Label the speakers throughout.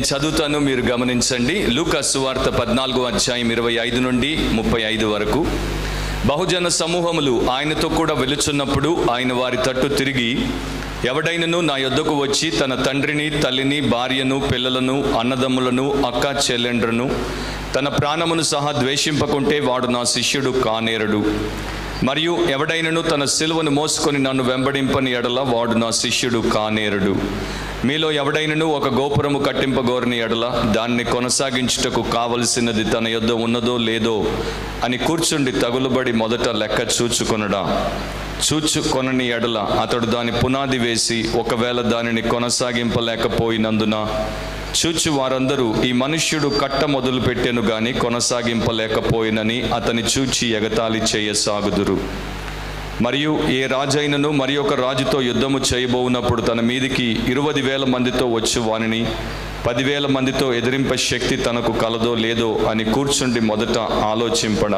Speaker 1: చదువుతాను మీరు గమనించండి లూకా సువార్త పద్నాలుగో అధ్యాయం ఇరవై ఐదు నుండి ముప్పై ఐదు వరకు బహుజన సమూహములు ఆయనతో కూడా వెలుచున్నప్పుడు ఆయన వారి తట్టు తిరిగి ఎవడైనను నా యొద్దకు వచ్చి తన తండ్రిని తల్లిని భార్యను పిల్లలను అన్నదమ్ములను అక్క చెల్లెండ్రను తన ప్రాణమును సహా ద్వేషింపకుంటే వాడు నా శిష్యుడు కానేరడు మరియు ఎవడైనను తన సిలువను మోసుకొని నన్ను వెంబడింపని ఎడల వాడు నా శిష్యుడు కానేరుడు మీలో ఎవడైనను ఒక గోపురము కట్టింపగోరని ఎడల దాన్ని కొనసాగించుటకు కావలసినది తన యొద్ద ఉన్నదో లేదో అని కూర్చుండి తగులుబడి మొదట లెక్క చూచుకొనడా చూచుకొనని ఎడల అతడు దాని పునాది వేసి ఒకవేళ దానిని కొనసాగింపలేకపోయినందున చూచు వారందరూ ఈ మనుష్యుడు కట్ట మొదలు పెట్టెను గాని కొనసాగింపలేకపోయినని అతని చూచి ఎగతాళి చేయసాగుదురు మరియు ఏ రాజైనను మరి ఒక రాజుతో యుద్ధము చేయబోవునప్పుడు తన మీదికి ఇరువది వేల మందితో వచ్చు వానిని పదివేల మందితో ఎదిరింప శక్తి తనకు కలదో లేదో అని కూర్చుండి మొదట ఆలోచింపడా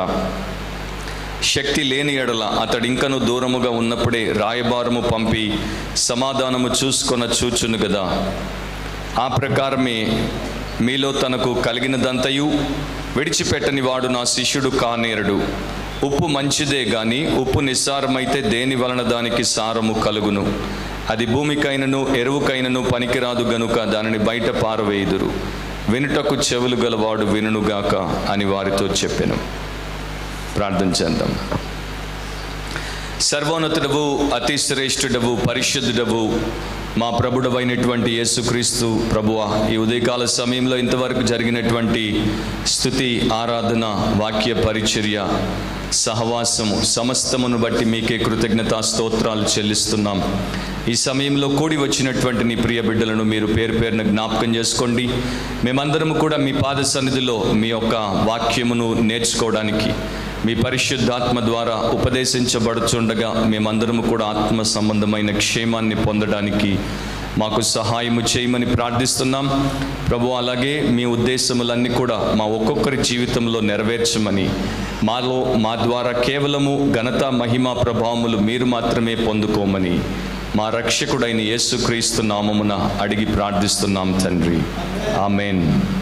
Speaker 1: శక్తి లేని ఎడల అతడు ఇంకను దూరముగా ఉన్నప్పుడే రాయబారము పంపి సమాధానము చూసుకొన చూచును కదా ఆ ప్రకారమే మీలో తనకు కలిగినదంతయు విడిచిపెట్టని వాడు నా శిష్యుడు కానేరడు ఉప్పు మంచిదే గాని ఉప్పు నిస్సారమైతే దేని వలన దానికి సారము కలుగును అది భూమికైనను ఎరువుకైనను పనికిరాదు గనుక దానిని బయట పారవేయుదురు వినుటకు చెవులు గలవాడు వినుగాక అని వారితో చెప్పెను ప్రార్థన చేద్దాం సర్వోన్నతుడవు అతి శ్రేష్ఠుడవు పరిశుద్ధుడవు మా ప్రభుడవైనటువంటి యేసుక్రీస్తు ప్రభువ ఈ ఉదయకాల సమయంలో ఇంతవరకు జరిగినటువంటి స్థుతి ఆరాధన వాక్య పరిచర్య సహవాసము సమస్తమును బట్టి మీకే కృతజ్ఞతా స్తోత్రాలు చెల్లిస్తున్నాం ఈ సమయంలో కూడి వచ్చినటువంటి నీ ప్రియ బిడ్డలను మీరు పేరు పేరున జ్ఞాపకం చేసుకోండి మేమందరము కూడా మీ పాద సన్నిధిలో మీ యొక్క వాక్యమును నేర్చుకోవడానికి మీ పరిశుద్ధాత్మ ద్వారా ఉపదేశించబడుచుండగా మేమందరము కూడా ఆత్మ సంబంధమైన క్షేమాన్ని పొందడానికి మాకు సహాయము చేయమని ప్రార్థిస్తున్నాం ప్రభు అలాగే మీ ఉద్దేశములన్నీ కూడా మా ఒక్కొక్కరి జీవితంలో నెరవేర్చమని మాలో మా ద్వారా కేవలము ఘనత మహిమ ప్రభావములు మీరు మాత్రమే పొందుకోమని మా రక్షకుడైన యేసుక్రీస్తు నామమున అడిగి ప్రార్థిస్తున్నాం తండ్రి ఆమెన్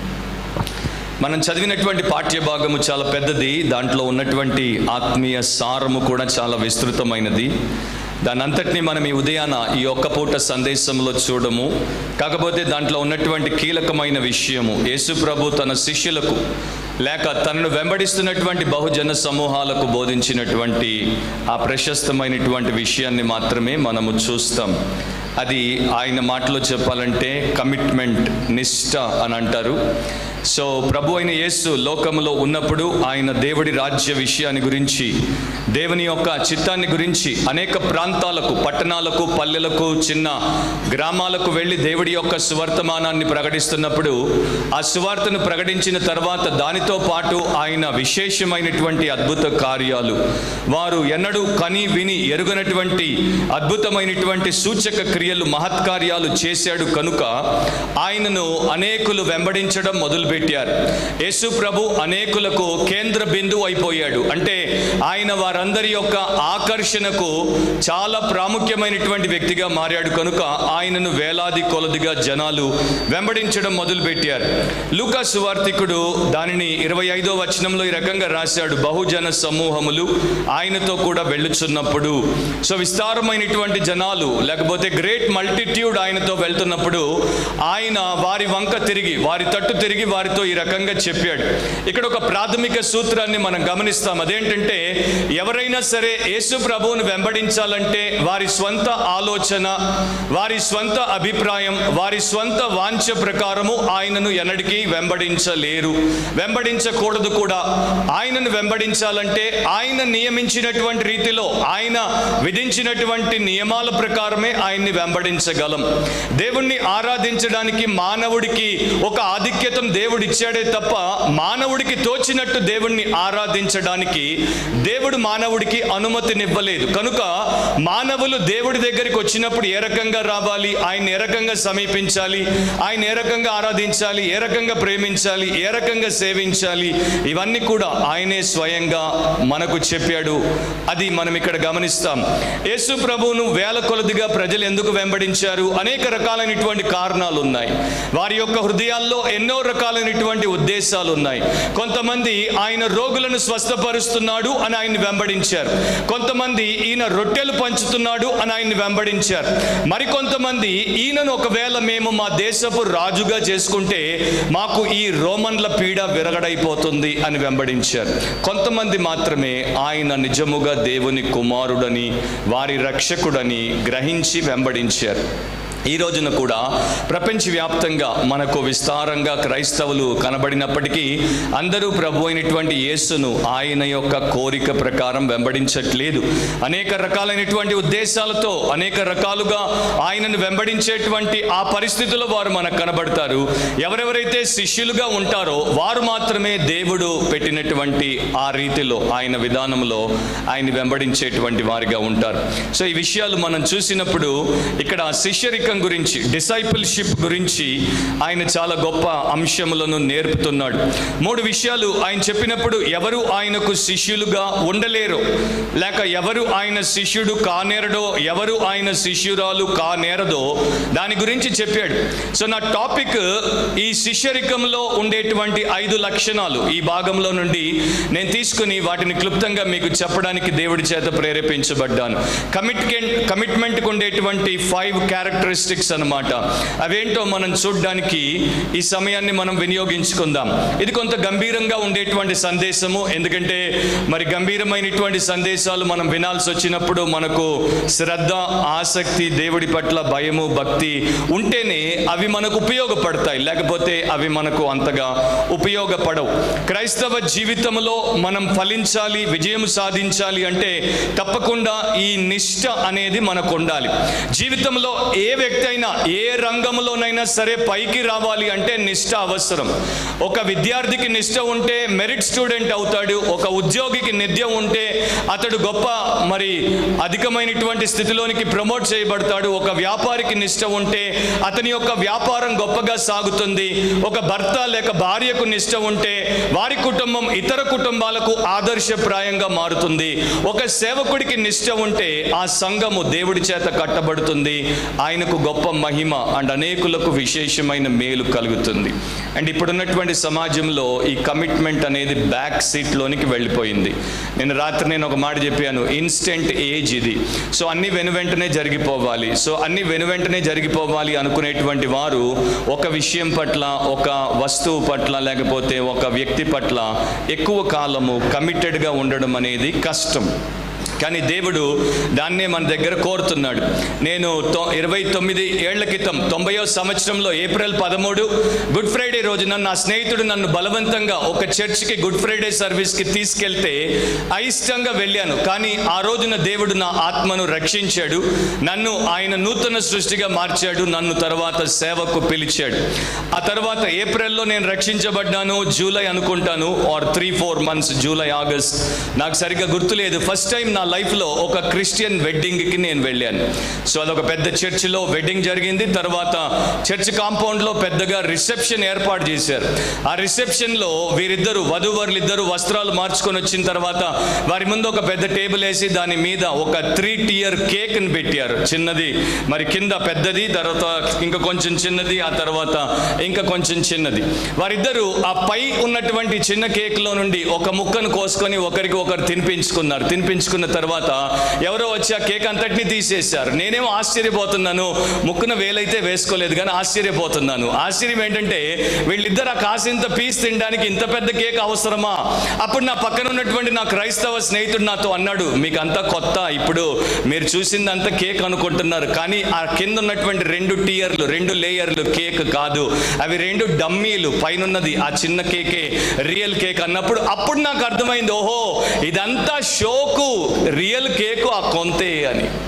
Speaker 1: మనం చదివినటువంటి పాఠ్య భాగము చాలా పెద్దది దాంట్లో ఉన్నటువంటి ఆత్మీయ సారము కూడా చాలా విస్తృతమైనది దాని అంతటిని మనం ఈ ఉదయాన ఈ ఒక్క పూట సందేశంలో చూడము కాకపోతే దాంట్లో ఉన్నటువంటి కీలకమైన విషయము యేసు ప్రభు తన శిష్యులకు లేక తనను వెంబడిస్తున్నటువంటి బహుజన సమూహాలకు బోధించినటువంటి ఆ ప్రశస్తమైనటువంటి విషయాన్ని మాత్రమే మనము చూస్తాం అది ఆయన మాటలో చెప్పాలంటే కమిట్మెంట్ నిష్ట అని అంటారు సో ప్రభు అయిన యేసు లోకములో ఉన్నప్పుడు ఆయన దేవుడి రాజ్య విషయాన్ని గురించి దేవుని యొక్క చిత్తాన్ని గురించి అనేక ప్రాంతాలకు పట్టణాలకు పల్లెలకు చిన్న గ్రామాలకు వెళ్ళి దేవుడి యొక్క సువర్తమానాన్ని ప్రకటిస్తున్నప్పుడు ఆ సువార్తను ప్రకటించిన తర్వాత దానితో పాటు ఆయన విశేషమైనటువంటి అద్భుత కార్యాలు వారు ఎన్నడూ కని విని ఎరుగనటువంటి అద్భుతమైనటువంటి సూచక క్రియలు మహత్కార్యాలు చేశాడు కనుక ఆయనను అనేకులు వెంబడించడం మొదలుపెట్టారు యేసు ప్రభు అనేకులకు కేంద్ర బిందువు అయిపోయాడు అంటే ఆయన వారందరి యొక్క ఆకర్షణకు చాలా ప్రాముఖ్యమైనటువంటి వ్యక్తిగా మారాడు కనుక ఆయనను వేలాది కొలదిగా జనాలు వెంబడించడం మొదలుపెట్టారు లూకా సువార్తికుడు దానిని ఇరవై ఐదో వచనంలో ఈ రకంగా రాశాడు బహుజన సమూహములు ఆయనతో కూడా వెళ్ళుచున్నప్పుడు సో విస్తారమైనటువంటి జనాలు లేకపోతే గ్రేట్ మల్టిట్యూడ్ ఆయనతో వెళ్తున్నప్పుడు ఆయన వారి వంక తిరిగి వారి తట్టు తిరిగి వారితో ఈ రకంగా చెప్పాడు ఇక్కడ ఒక ప్రాథమిక సూత్రాన్ని మనం గమనిస్తాం అదేంటంటే ఎవరైనా సరే యేసు ప్రభువును వెంబడించాలంటే వారి స్వంత ఆలోచన వారి స్వంత అభిప్రాయం వారి స్వంత వాంఛ ప్రకారము ఆయనను ఎన్నటికీ వెంబడించలేరు వెంబడించకూడదు కూడా ఆయనను వెంబడించాలంటే ఆయన నియమించినటువంటి రీతిలో ఆయన విధించినటువంటి నియమాల ప్రకారమే ఆయన్ని వెంబడించగలం దేవుణ్ణి ఆరాధించడానికి మానవుడికి ఒక ఆధిక్యతను దేవుడు దేవుడు ఇచ్చాడే తప్ప మానవుడికి తోచినట్టు దేవుణ్ణి ఆరాధించడానికి దేవుడు మానవుడికి అనుమతినివ్వలేదు కనుక మానవులు దేవుడి దగ్గరికి వచ్చినప్పుడు ఏ రకంగా రావాలి ఆయన ఏ రకంగా సమీపించాలి ఆయన ఏ రకంగా ఆరాధించాలి ఏ రకంగా ప్రేమించాలి ఏ రకంగా సేవించాలి ఇవన్నీ కూడా ఆయనే స్వయంగా మనకు చెప్పాడు అది మనం ఇక్కడ గమనిస్తాం యేసు ప్రభువును వేల కొలదిగా ప్రజలు ఎందుకు వెంబడించారు అనేక రకాలైనటువంటి కారణాలు ఉన్నాయి వారి యొక్క హృదయాల్లో ఎన్నో రకాలైనటువంటి ఉద్దేశాలు ఉన్నాయి కొంతమంది ఆయన రోగులను స్వస్థపరుస్తున్నాడు అని ఆయన్ని వెంబడించారు కొంతమంది ఈయన రొట్టెలు పంచుతున్నాడు అని ఆయన్ని వెంబడించారు మరికొంతమంది ఈయనను ఒకవేళ మేము మా దేశపు రాజుగా చేసుకుంటే మాకు ఈ రోమన్ల పీడ విరగడైపోతుంది అని వెంబడించారు కొంతమంది మాత్రమే ఆయన నిజముగా దేవుని కుమారుడని వారి రక్షకుడని గ్రహించి వెంబడించారు ఈ రోజున కూడా ప్రపంచవ్యాప్తంగా మనకు విస్తారంగా క్రైస్తవులు కనబడినప్పటికీ అందరూ ప్రభు అయినటువంటి యేసును ఆయన యొక్క కోరిక ప్రకారం వెంబడించట్లేదు అనేక రకాలైనటువంటి ఉద్దేశాలతో అనేక రకాలుగా ఆయనను వెంబడించేటువంటి ఆ పరిస్థితుల్లో వారు మనకు కనబడతారు ఎవరెవరైతే శిష్యులుగా ఉంటారో వారు మాత్రమే దేవుడు పెట్టినటువంటి ఆ రీతిలో ఆయన విధానంలో ఆయన వెంబడించేటువంటి వారిగా ఉంటారు సో ఈ విషయాలు మనం చూసినప్పుడు ఇక్కడ శిష్యరికం గురించి డిసైపుల్షిప్ గురించి ఆయన చాలా గొప్ప అంశములను నేర్పుతున్నాడు మూడు విషయాలు ఆయన చెప్పినప్పుడు ఎవరు ఆయనకు శిష్యులుగా ఉండలేరు లేక ఎవరు ఆయన శిష్యుడు కానేరడో ఎవరు ఆయన శిష్యురాలు కానేరదో దాని గురించి చెప్పాడు సో నా టాపిక్ ఈ శిష్యరికంలో ఉండేటువంటి ఐదు లక్షణాలు ఈ భాగంలో నుండి నేను తీసుకుని వాటిని క్లుప్తంగా మీకు చెప్పడానికి దేవుడి చేత ప్రేరేపించబడ్డాను కమిట్మెంట్ కమిట్మెంట్కి ఉండేటువంటి ఫైవ్ క్యారెక్టరిస్టిక్స్ అన్నమాట అవేంటో మనం చూడడానికి ఈ సమయాన్ని మనం వినియోగించుకుందాం ఇది కొంత గంభీరంగా ఉండేటువంటి సందేశము ఎందుకంటే మరి గంభీరమైనటువంటి సందేశాలు మనం వినాల్సి వచ్చినప్పుడు మనకు శ్రద్ధ ఆసక్తి దేవుడి పట్ల భయము భక్తి ఉంటేనే అవి మనకు ఉపయోగపడతాయి లేకపోతే అవి మనకు అంతగా ఉపయోగపడవు క్రైస్తవ జీవితంలో మనం ఫలించాలి విజయం సాధించాలి అంటే తప్పకుండా ఈ నిష్ట అనేది మనకు ఉండాలి జీవితంలో ఏ వ్యక్తి అయినా ఏ రంగంలోనైనా సరే పైకి రావాలి అంటే నిష్ట అవసరం ఒక విద్యార్థికి నిష్ట ఉంటే మెరిట్ స్టూడెంట్ అవుతాడు ఒక ఉద్యోగికి నిద్య ఉంటే అతడు గొప్ప మరి అధికమైనటువంటి స్థితిలోనికి ప్రమోట్ చేయబడతాడు ఒక వ్యాపారికి నిష్ట ఉంటే అతని యొక్క వ్యాపారం గొప్పగా సాగుతుంది ఒక భర్త లేక భార్యకు నిష్ట ఉంటే వారి కుటుంబం ఇతర కుటుంబాలకు ఆదర్శప్రాయంగా మారుతుంది ఒక సేవకుడికి నిష్ట ఉంటే ఆ సంఘము దేవుడి చేత కట్టబడుతుంది ఆయనకు గొప్ప మహిమ అండ్ అనేకులకు విశేషమైన మేలు కలుగుతుంది అండ్ ఇప్పుడున్నటువంటి సమాజంలో ఈ కమిట్మెంట్ అనేది బ్యాక్ సీట్లోనికి వెళ్ళిపోయింది నేను రాత్రి నేను ఒక మాట చెప్పాను ఇన్స్టెంట్ ఏజ్ ఇది సో అన్ని వెను వెంటనే జరిగిపోవాలి సో అన్ని వెను వెంటనే జరిగిపోవాలి అనుకునేటువంటి వారు ఒక విషయం పట్ల ఒక వస్తువు పట్ల లేకపోతే ఒక వ్యక్తి పట్ల ఎక్కువ కాలము కమిటెడ్గా ఉండడం అనేది కష్టం కానీ దేవుడు దాన్నే మన దగ్గర కోరుతున్నాడు నేను తొ ఇరవై తొమ్మిది ఏళ్ల క్రితం తొంభయో సంవత్సరంలో ఏప్రిల్ పదమూడు గుడ్ ఫ్రైడే రోజున నా స్నేహితుడు నన్ను బలవంతంగా ఒక చర్చ్కి గుడ్ ఫ్రైడే సర్వీస్కి తీసుకెళ్తే అయిష్టంగా వెళ్ళాను కానీ ఆ రోజున దేవుడు నా ఆత్మను రక్షించాడు నన్ను ఆయన నూతన సృష్టిగా మార్చాడు నన్ను తర్వాత సేవకు పిలిచాడు ఆ తర్వాత ఏప్రిల్లో నేను రక్షించబడ్డాను జూలై అనుకుంటాను or three four months July August నాకు సరిగ్గా గుర్తులేదు ఫస్ట్ టైం నా లైఫ్లో ఒక క్రిస్టియన్ వెడ్డింగ్కి నేను వెళ్ళాను సో అదొక పెద్ద చర్చిలో వెడ్డింగ్ జరిగింది తర్వాత చర్చ్ కాంపౌండ్లో పెద్దగా రిసెప్షన్ ఏర్పాటు చేశారు ఆ రిసెప్షన్లో వీరిద్దరు వధువరులు ఇద్దరు వస్త్రాలు మార్చుకొని వచ్చిన తర్వాత వారి ముందు ఒక పెద్ద టేబుల్ వేసి దాని మీద ఒక త్రీ టియర్ కేక్ని పెట్టారు చిన్నది మరి కింద పెద్దది తర్వాత ఇంకా కొంచెం చిన్నది ఆ తర్వాత ఇంకా కొంచెం చిన్నది వారిద్దరూ ఆ పై ఉన్నటువంటి చిన్న కేక్లో నుండి ఒక ముక్కను కోసుకొని ఒకరికి ఒకరు తినిపించుకున్నారు తినిపించుకున్న తర్వాత ఎవరో వచ్చి ఆ కేక్ అంతటిని తీసేశారు నేనేమో ఆశ్చర్యపోతున్నాను ముక్కున వేలైతే వేసుకోలేదు కానీ ఆశ్చర్యపోతున్నాను ఆశ్చర్యం ఏంటంటే వీళ్ళిద్దరు ఆ కాసింత పీస్ తినడానికి ఇంత పెద్ద కేక్ అవసరమా అప్పుడు నా పక్కన ఉన్నటువంటి నా క్రైస్తవ స్నేహితుడు నాతో అన్నాడు మీకు అంతా కొత్త ఇప్పుడు మీరు చూసిందంతా కేక్ అనుకుంటున్నారు కానీ ఆ కింద ఉన్నటువంటి రెండు టియర్లు రెండు లేయర్లు కేక్ కాదు అవి రెండు డమ్మీలు పైనున్నది ఆ చిన్న కేకే రియల్ కేక్ అన్నప్పుడు అప్పుడు నాకు అర్థమైంది ఓహో ఇదంతా షోకు రియల్ కేకు ఆ కొంతే అని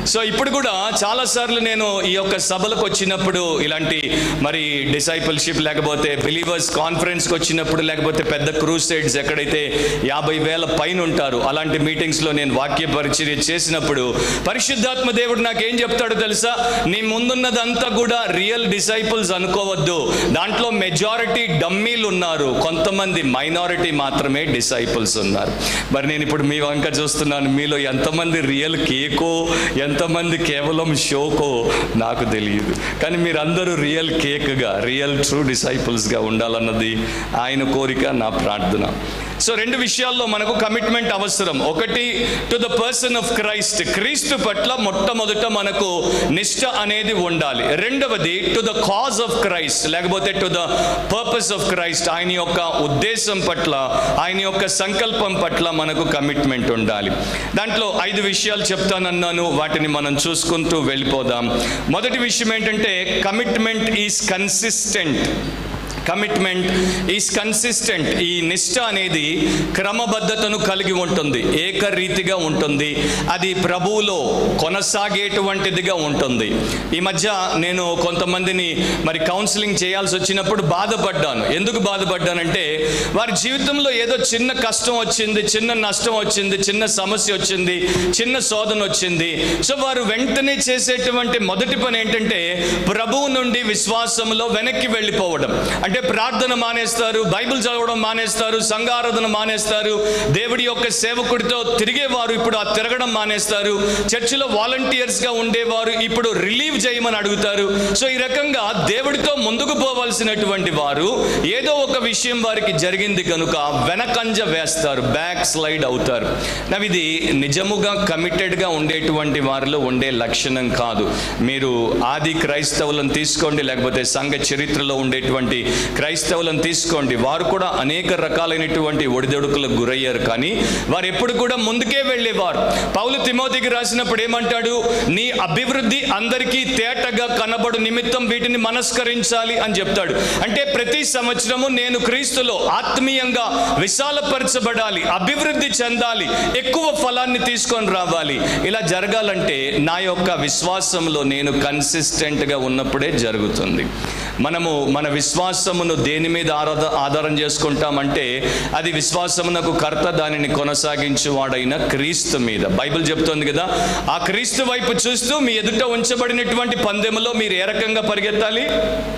Speaker 1: సో ఇప్పుడు కూడా చాలాసార్లు నేను ఈ యొక్క సభలకు వచ్చినప్పుడు ఇలాంటి మరి డిసైపుల్షిప్ లేకపోతే బిలీవర్స్ కాన్ఫరెన్స్కి వచ్చినప్పుడు లేకపోతే పెద్ద క్రూసైడ్స్ ఎక్కడైతే యాభై వేల పైన ఉంటారు అలాంటి మీటింగ్స్లో నేను వాక్య పరిచర్య చేసినప్పుడు పరిశుద్ధాత్మ దేవుడు నాకేం చెప్తాడో తెలుసా నీ ముందున్నదంతా కూడా రియల్ డిసైపుల్స్ అనుకోవద్దు దాంట్లో మెజారిటీ డమ్మీలు ఉన్నారు కొంతమంది మైనారిటీ మాత్రమే డిసైపుల్స్ ఉన్నారు మరి నేను ఇప్పుడు మీ వంక చూస్తున్నాను మీలో ఎంతమంది రియల్ కేకో ఎంతమంది కేవలం షోకో నాకు తెలియదు కానీ మీరందరూ రియల్ కేక్గా రియల్ ట్రూ డిసైపుల్స్గా ఉండాలన్నది ఆయన కోరిక నా ప్రార్థన సో రెండు విషయాల్లో మనకు కమిట్మెంట్ అవసరం ఒకటి to the person of Christ క్రీస్తు పట్ల మొట్టమొదట మనకు నిష్ట అనేది ఉండాలి రెండవది to the cause of Christ లేకపోతే to the purpose of Christ ఆయన యొక్క ఉద్దేశం పట్ల ఆయన యొక్క సంకల్పం పట్ల మనకు కమిట్మెంట్ ఉండాలి దాంట్లో ఐదు విషయాలు చెప్తానన్నాను వాటిని మనం చూసుకుంటూ వెళ్ళిపోదాం మొదటి విషయం ఏంటంటే commitment is consistent commitment is consistent ఈ నిష్ట అనేది క్రమబద్ధతను కలిగి ఉంటుంది ఏకరీతిగా ఉంటుంది అది ప్రభువులో కొనసాగేటువంటిదిగా ఉంటుంది ఈ మధ్య నేను కొంతమందిని మరి కౌన్సిలింగ్ చేయాల్సి వచ్చినప్పుడు బాధపడ్డాను ఎందుకు బాధపడ్డానంటే వారి జీవితంలో ఏదో చిన్న కష్టం వచ్చింది చిన్న నష్టం వచ్చింది చిన్న సమస్య వచ్చింది చిన్న శోధన వచ్చింది సో వారు వెంటనే చేసేటువంటి మొదటి పని ఏంటంటే ప్రభువు నుండి విశ్వాసంలో వెనక్కి వెళ్ళిపోవడం అంటే ప్రార్థన మానేస్తారు బైబిల్ చదవడం మానేస్తారు సంఘారాధన మానేస్తారు దేవుడి యొక్క సేవకుడితో తిరిగేవారు ఇప్పుడు ఆ తిరగడం మానేస్తారు చర్చిలో వాలంటీర్స్ గా ఉండేవారు ఇప్పుడు రిలీవ్ చేయమని అడుగుతారు సో ఈ రకంగా దేవుడితో ముందుకు పోవాల్సినటువంటి వారు ఏదో ఒక విషయం వారికి జరిగింది కనుక వెనకంజ వేస్తారు బ్యాక్ స్లైడ్ అవుతారు నవిది నిజముగా కమిటెడ్ గా ఉండేటువంటి వారిలో ఉండే లక్షణం కాదు మీరు ఆది క్రైస్తవులను తీసుకోండి లేకపోతే సంఘ చరిత్రలో ఉండేటువంటి క్రైస్తవులను తీసుకోండి వారు కూడా అనేక రకాలైనటువంటి ఒడిదొడుకులకు గురయ్యారు కానీ వారు ఎప్పుడు కూడా ముందుకే వెళ్ళేవారు పౌలు తిమోతికి రాసినప్పుడు ఏమంటాడు నీ అభివృద్ధి అందరికీ తేటగా కనబడు నిమిత్తం వీటిని మనస్కరించాలి అని చెప్తాడు అంటే ప్రతి సంవత్సరము నేను క్రీస్తులో ఆత్మీయంగా విశాలపరచబడాలి అభివృద్ధి చెందాలి ఎక్కువ ఫలాన్ని తీసుకొని రావాలి ఇలా జరగాలంటే నా యొక్క విశ్వాసంలో నేను కన్సిస్టెంట్గా ఉన్నప్పుడే జరుగుతుంది మనము మన విశ్వాసమును దేని మీద ఆరాధ ఆధారం చేసుకుంటామంటే అది విశ్వాసమునకు కర్త దానిని కొనసాగించువాడైన క్రీస్తు మీద బైబిల్ చెప్తోంది కదా ఆ క్రీస్తు వైపు చూస్తూ మీ ఎదుట ఉంచబడినటువంటి పందెములో మీరు ఏ రకంగా పరిగెత్తాలి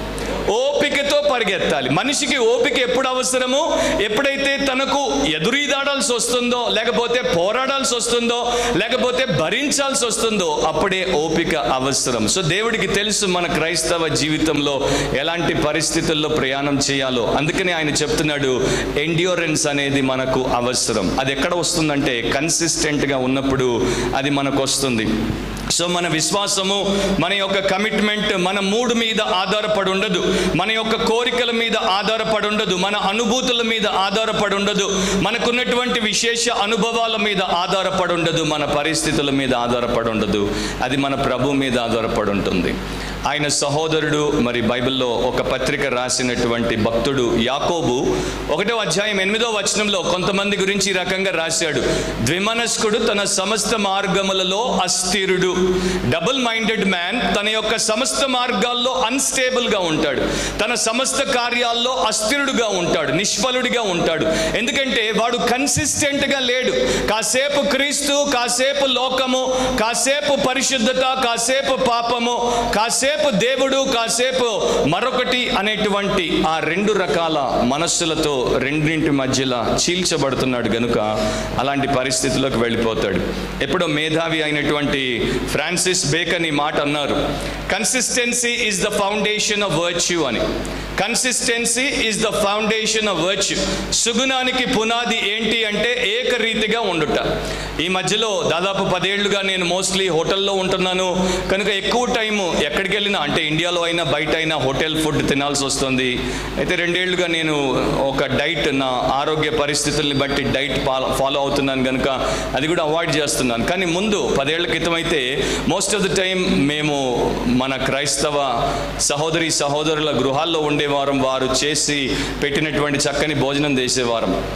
Speaker 1: ఓపికతో పరిగెత్తాలి మనిషికి ఓపిక ఎప్పుడు అవసరమో ఎప్పుడైతే తనకు ఎదురీదాడాల్సి వస్తుందో లేకపోతే పోరాడాల్సి వస్తుందో లేకపోతే భరించాల్సి వస్తుందో అప్పుడే ఓపిక అవసరం సో దేవుడికి తెలుసు మన క్రైస్తవ జీవితంలో ఎలాంటి పరిస్థితుల్లో ప్రయాణం చేయాలో అందుకని ఆయన చెప్తున్నాడు ఎండ్యూరెన్స్ అనేది మనకు అవసరం అది ఎక్కడ వస్తుందంటే కన్సిస్టెంట్గా ఉన్నప్పుడు అది మనకు వస్తుంది సో మన విశ్వాసము మన యొక్క కమిట్మెంట్ మన మూడు మీద ఆధారపడి ఉండదు మన యొక్క కోరికల మీద ఆధారపడి ఉండదు మన అనుభూతుల మీద ఆధారపడి ఉండదు మనకున్నటువంటి విశేష అనుభవాల మీద ఆధారపడి ఉండదు మన పరిస్థితుల మీద ఆధారపడి ఉండదు అది మన ప్రభు మీద ఆధారపడి ఉంటుంది ఆయన సహోదరుడు మరి బైబిల్లో ఒక పత్రిక రాసినటువంటి భక్తుడు యాకోబు ఒకటో అధ్యాయం ఎనిమిదో వచనంలో కొంతమంది గురించి ఈ రకంగా రాశాడు ద్విమనస్కుడు తన సమస్త మార్గములలో అస్థిరుడు డబుల్ మైండెడ్ మ్యాన్ తన యొక్క సమస్త మార్గాల్లో అన్స్టేబుల్ గా ఉంటాడు తన సమస్త కార్యాల్లో అస్థిరుడుగా ఉంటాడు నిష్ఫలుడిగా ఉంటాడు ఎందుకంటే వాడు కన్సిస్టెంట్ గా లేడు కాసేపు క్రీస్తు కాసేపు లోకము కాసేపు పరిశుద్ధత కాసేపు పాపము కాసేపు దేవుడు కాసేపు మరొకటి అనేటువంటి ఆ రెండు రకాల మనస్సులతో రెండింటి మధ్యలో చీల్చబడుతున్నాడు గనుక అలాంటి పరిస్థితిలోకి వెళ్ళిపోతాడు ఎప్పుడో మేధావి అయినటువంటి ఫ్రాన్సిస్ బేకన్ ఈ మాట అన్నారు consistency is the foundation of virtue అని consistency is the foundation of virtue సుగుణానికి పునాది ఏంటి అంటే ఏకరీతిగా ఉండుట ఈ మధ్యలో దాదాపు పదేళ్లుగా నేను మోస్ట్లీ హోటల్లో ఉంటున్నాను కనుక ఎక్కువ టైము ఎక్కడికి వెళ్ళినా అంటే ఇండియాలో అయినా బయట అయినా హోటల్ ఫుడ్ తినాల్సి వస్తుంది అయితే రెండేళ్లుగా నేను ఒక డైట్ నా ఆరోగ్య పరిస్థితుల్ని బట్టి డైట్ ఫాలో అవుతున్నాను కనుక అది కూడా అవాయిడ్ చేస్తున్నాను కానీ ముందు పదేళ్ల క్రితం అయితే మోస్ట్ ఆఫ్ ద టైం మేము మన క్రైస్తవ సహోదరి సహోదరుల గృహాల్లో ఉండేవారం వారు చేసి పెట్టినటువంటి చక్కని భోజనం చేసేవారం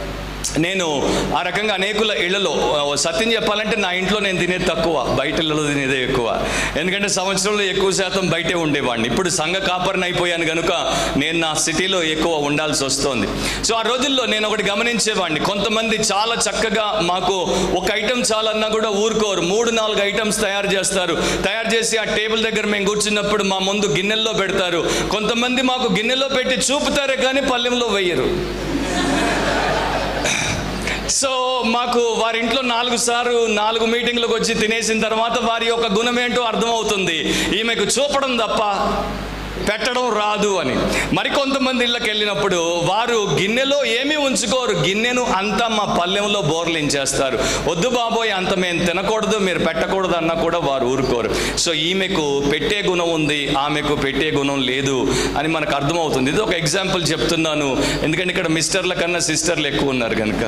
Speaker 1: నేను ఆ రకంగా అనేకుల ఇళ్లలో ఆ, సత్యం చెప్పాలంటే నా ఇంట్లో నేను తినేది తక్కువ బయట ఇళ్లలో తినేదే ఎక్కువ ఎందుకంటే సంవత్సరంలో ఎక్కువ శాతం బయటే ఉండేవాడిని ఇప్పుడు సంఘ కాపరిని అయిపోయాను కనుక నేను నా సిటీలో ఎక్కువ ఉండాల్సి వస్తోంది సో ఆ రోజుల్లో నేను ఒకటి గమనించేవాడిని కొంతమంది చాలా చక్కగా మాకు ఒక ఐటెం చాలన్నా కూడా ఊరుకోరు మూడు నాలుగు ఐటమ్స్ తయారు చేస్తారు తయారు చేసి ఆ టేబుల్ దగ్గర మేము కూర్చున్నప్పుడు మా ముందు గిన్నెల్లో పెడతారు కొంతమంది మాకు గిన్నెలో పెట్టి చూపుతారే కానీ పల్లెంలో వెయ్యరు సో మాకు వారి ఇంట్లో నాలుగు సార్లు నాలుగు మీటింగ్లకు వచ్చి తినేసిన తర్వాత వారి యొక్క గుణం ఏంటో అర్థమవుతుంది ఈమెకు చూపడం తప్ప పెట్టడం రాదు అని మరికొంతమంది ఇళ్ళకి వెళ్ళినప్పుడు వారు గిన్నెలో ఏమీ ఉంచుకోరు గిన్నెను అంతా మా పల్లెంలో బోర్లించేస్తారు వద్దు బాబోయ్ అంత మేము తినకూడదు మీరు పెట్టకూడదు అన్నా కూడా వారు ఊరుకోరు సో ఈమెకు పెట్టే గుణం ఉంది ఆమెకు పెట్టే గుణం లేదు అని మనకు అర్థమవుతుంది ఇది ఒక ఎగ్జాంపుల్ చెప్తున్నాను ఎందుకంటే ఇక్కడ మిస్టర్ల కన్నా సిస్టర్లు ఎక్కువ ఉన్నారు కనుక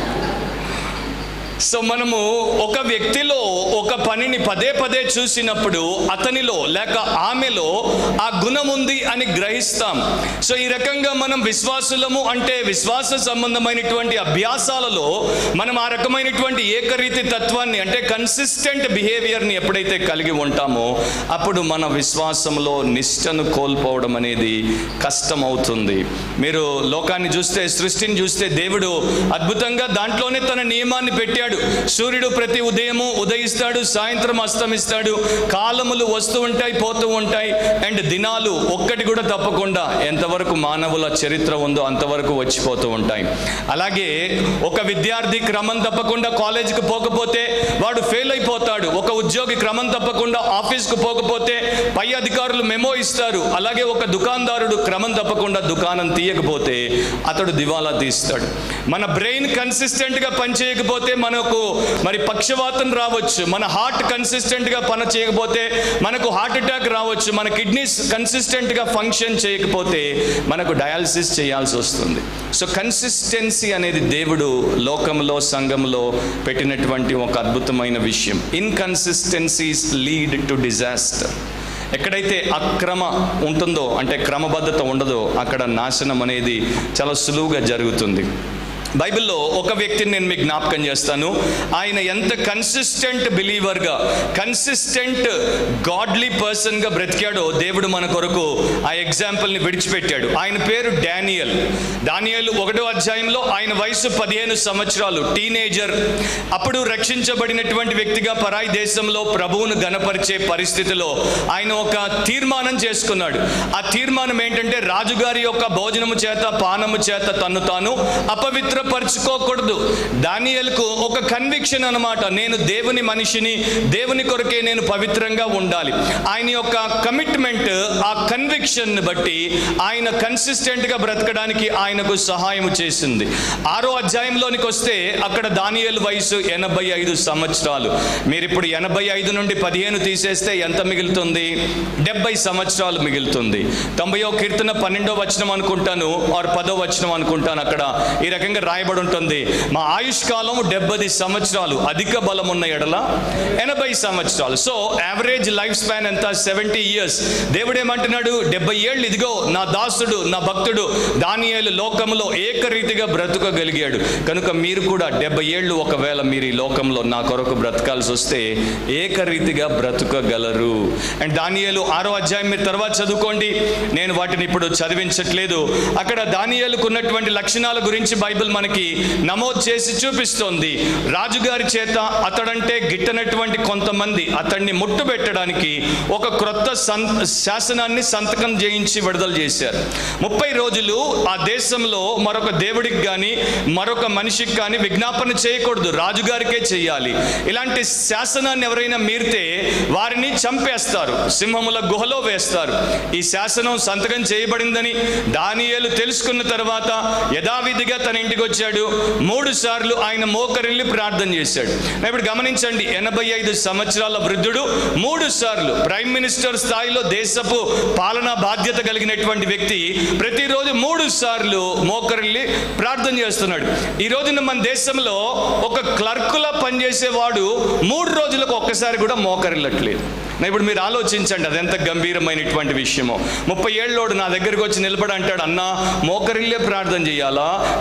Speaker 1: సో మనము ఒక వ్యక్తిలో ఒక పనిని పదే పదే చూసినప్పుడు అతనిలో లేక ఆమెలో ఆ గుణం ఉంది అని గ్రహిస్తాం సో ఈ రకంగా మనం విశ్వాసులము అంటే విశ్వాస సంబంధమైనటువంటి అభ్యాసాలలో మనం ఆ రకమైనటువంటి ఏకరీతి తత్వాన్ని అంటే కన్సిస్టెంట్ బిహేవియర్ని ఎప్పుడైతే కలిగి ఉంటామో అప్పుడు మన విశ్వాసంలో నిష్టను కోల్పోవడం అనేది కష్టం అవుతుంది మీరు లోకాన్ని చూస్తే సృష్టిని చూస్తే దేవుడు అద్భుతంగా దాంట్లోనే తన నియమాన్ని పెట్టాడు సూర్యుడు ప్రతి ఉదయము ఉదయిస్తాడు సాయంత్రం అస్తమిస్తాడు కాలములు వస్తూ ఉంటాయి పోతూ ఉంటాయి అండ్ దినాలు ఒక్కటి కూడా తప్పకుండా ఎంతవరకు మానవుల చరిత్ర ఉందో అంతవరకు వచ్చిపోతూ ఉంటాయి అలాగే ఒక విద్యార్థి క్రమం తప్పకుండా కాలేజీకి పోకపోతే వాడు ఫెయిల్ అయిపోతాడు ఒక ఉద్యోగి క్రమం తప్పకుండా ఆఫీస్కు పోకపోతే పై అధికారులు మెమో ఇస్తారు అలాగే ఒక దుకాణదారుడు క్రమం తప్పకుండా దుకాణం తీయకపోతే అతడు దివాలా తీస్తాడు మన బ్రెయిన్ కన్సిస్టెంట్గా పనిచేయకపోతే మనకు మరి పక్షవాతం రావచ్చు మన హార్ట్ కన్సిస్టెంట్గా పని చేయకపోతే మనకు హార్ట్ అటాక్ రావచ్చు మన కిడ్నీస్ కన్సిస్టెంట్గా ఫంక్షన్ చేయకపోతే మనకు డయాలసిస్ చేయాల్సి వస్తుంది సో కన్సిస్టెన్సీ అనేది దేవుడు లోకంలో సంఘంలో పెట్టినటువంటి ఒక అద్భుతమైన విషయం ఇన్కన్సిస్టెన్సీస్ లీడ్ టు డిజాస్టర్ ఎక్కడైతే అక్రమ ఉంటుందో అంటే క్రమబద్ధత ఉండదో అక్కడ నాశనం అనేది చాలా సులువుగా జరుగుతుంది బైబిల్లో ఒక వ్యక్తిని నేను మీకు జ్ఞాపకం చేస్తాను ఆయన ఎంత కన్సిస్టెంట్ బిలీవర్గా కన్సిస్టెంట్ గాడ్లీ పర్సన్గా బ్రతికాడో దేవుడు మన కొరకు ఆ ఎగ్జాంపుల్ని విడిచిపెట్టాడు ఆయన పేరు డానియల్ డానియల్ ఒకటో అధ్యాయంలో ఆయన వయసు పదిహేను సంవత్సరాలు టీనేజర్ అప్పుడు రక్షించబడినటువంటి వ్యక్తిగా పరాయి దేశంలో ప్రభువును గనపరిచే పరిస్థితిలో ఆయన ఒక తీర్మానం చేసుకున్నాడు ఆ తీర్మానం ఏంటంటే రాజుగారి యొక్క భోజనము చేత పానము చేత తన్ను తాను అపవిత్రపరచుకోకూడదు దానియల్కు ఒక కన్విక్షన్ అన్నమాట నేను దేవుని మనిషిని దేవుని కొరకే నేను పవిత్రంగా ఉండాలి ఆయన యొక్క కమిట్మెంట్ ఆ కన్విక్షన్ బట్టి ఆయన కన్సిస్టెంట్ గా బ్రతకడానికి ఆయనకు సహాయం చేసింది ఆరో అధ్యాయంలోనికి వస్తే అక్కడ దానియల్ వయసు ఎనభై ఐదు సంవత్సరాలు మీరు ఇప్పుడు ఎనభై ఐదు నుండి పదిహేను తీసేస్తే ఎంత మిగులుతుంది డెబ్బై సంవత్సరాలు మిగులుతుంది తొంభయో కీర్తన పన్నెండో వచనం అనుకుంటాను ఆర్ పదో వచనం అనుకుంటాను అక్కడ ఈ రకంగా రాయబడి ఉంటుంది మా ఆయుష్ కాలం డెబ్బది సంవత్సరాలు అధిక బలం ఉన్న ఎడల ఎనభై సంవత్సరాలు సో యావరేజ్ లైఫ్ స్పాన్ ఎంత సెవెంటీ ఇయర్స్ దేవుడు ఏమంటున్నాడు డెబ్బై ఏళ్ళు ఇదిగో నా దాసుడు నా భక్తుడు దానియేలు లోకంలో ఏకరీతిగా బ్రతకగలిగాడు కనుక మీరు కూడా డెబ్బై ఏళ్ళు ఒకవేళ మీరు ఈ లోకంలో నా కొరకు బ్రతకాల్సి వస్తే ఏకరీతిగా బ్రతకగలరు అండ్ దానియేలు ఆరో అధ్యాయం మీరు తర్వాత చదువుకోండి నేను వాటిని ఇప్పుడు చదివించట్లేదు అక్కడ దానియేలుకు ఉన్నటువంటి లక్షణాల గురించి బైబిల్ మనకి నమోదు చేసి చూపిస్తోంది రాజుగారి చేత అతడంటే గిట్టనటువంటి కొంతమంది అతన్ని ముట్టు పెట్టడానికి ఒక క్రొత్త సం శాసనాన్ని సంతకం చేయించి విడుదల చేశారు ముప్పై రోజులు ఆ దేశంలో మరొక దేవుడికి కానీ మరొక మనిషికి కానీ విజ్ఞాపన చేయకూడదు రాజుగారికే చేయాలి ఇలాంటి శాసనాన్ని ఎవరైనా మీరితే వారిని చంపేస్తారు సింహముల గుహలో వేస్తారు ఈ శాసనం సంతకం చేయబడిందని దానియేలు తెలుసుకున్న తర్వాత యథావిధిగా తన ఇంటికి వచ్చాడు మూడు సార్లు ఆయన మోకరిల్లి ప్రార్థన చేశాడు ఇప్పుడు గమనించండి ఎనభై ఐదు సంవత్సరాల వృద్ధుడు మూడు సార్లు ప్రైమ్ మినిస్టర్ స్థాయిలో దేశపు పాలనా బాధ్యత కలిగినటువంటి వ్యక్తి ప్రతిరోజు మూడు సార్లు మోకరిల్లి ప్రార్థన చేస్తున్నాడు ఈ రోజున మన దేశంలో ఒక క్లర్కులా పనిచేసేవాడు మూడు రోజులకు ఒక్కసారి కూడా మోకరిల్లట్లేదు నా ఇప్పుడు మీరు ఆలోచించండి అది ఎంత గంభీరమైనటువంటి విషయమో ముప్పై ఏళ్ళోడు నా దగ్గరికి వచ్చి నిలబడి అంటాడు అన్నా మోకరిల్లే ప్రార్థన చేయాలా నిలబడి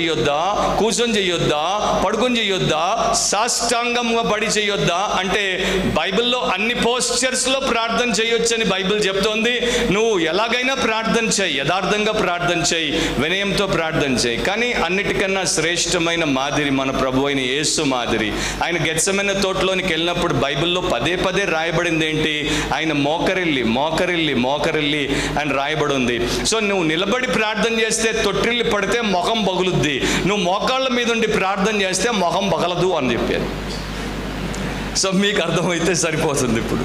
Speaker 1: చేయొద్దా కూర్చొని చేయొద్దా పడుకొని చేయొద్దా సాష్టాంగంగా పడి చేయొద్దా అంటే బైబిల్లో అన్ని పోస్చర్స్లో ప్రార్థన చేయొచ్చని బైబిల్ చెప్తోంది నువ్వు ఎలాగైనా ప్రార్థన చేయి యథార్థంగా ప్రార్థన చేయి వినయంతో ప్రార్థన చేయి కానీ అన్నిటికన్నా శ్రేష్టమైన మాదిరి మన ప్రభు అయిన యేసు మాదిరి ఆయన గెచ్చమైన తోటలోనికి వెళ్ళినప్పుడు బైబిల్లో పదే పదే రాయబడింది ఏంటి ఆయన మోకరిల్లి మోకరిల్లి మోకరిల్లి అని రాయబడి ఉంది సో నువ్వు నిలబడి ప్రార్థన చేస్తే తొట్టిల్లి పడితే మొహం పగులుద్ది నువ్వు మోకాళ్ళ మీద ఉండి ప్రార్థన చేస్తే మొహం పగలదు అని చెప్పారు సో మీకు అర్థమైతే సరిపోతుంది ఇప్పుడు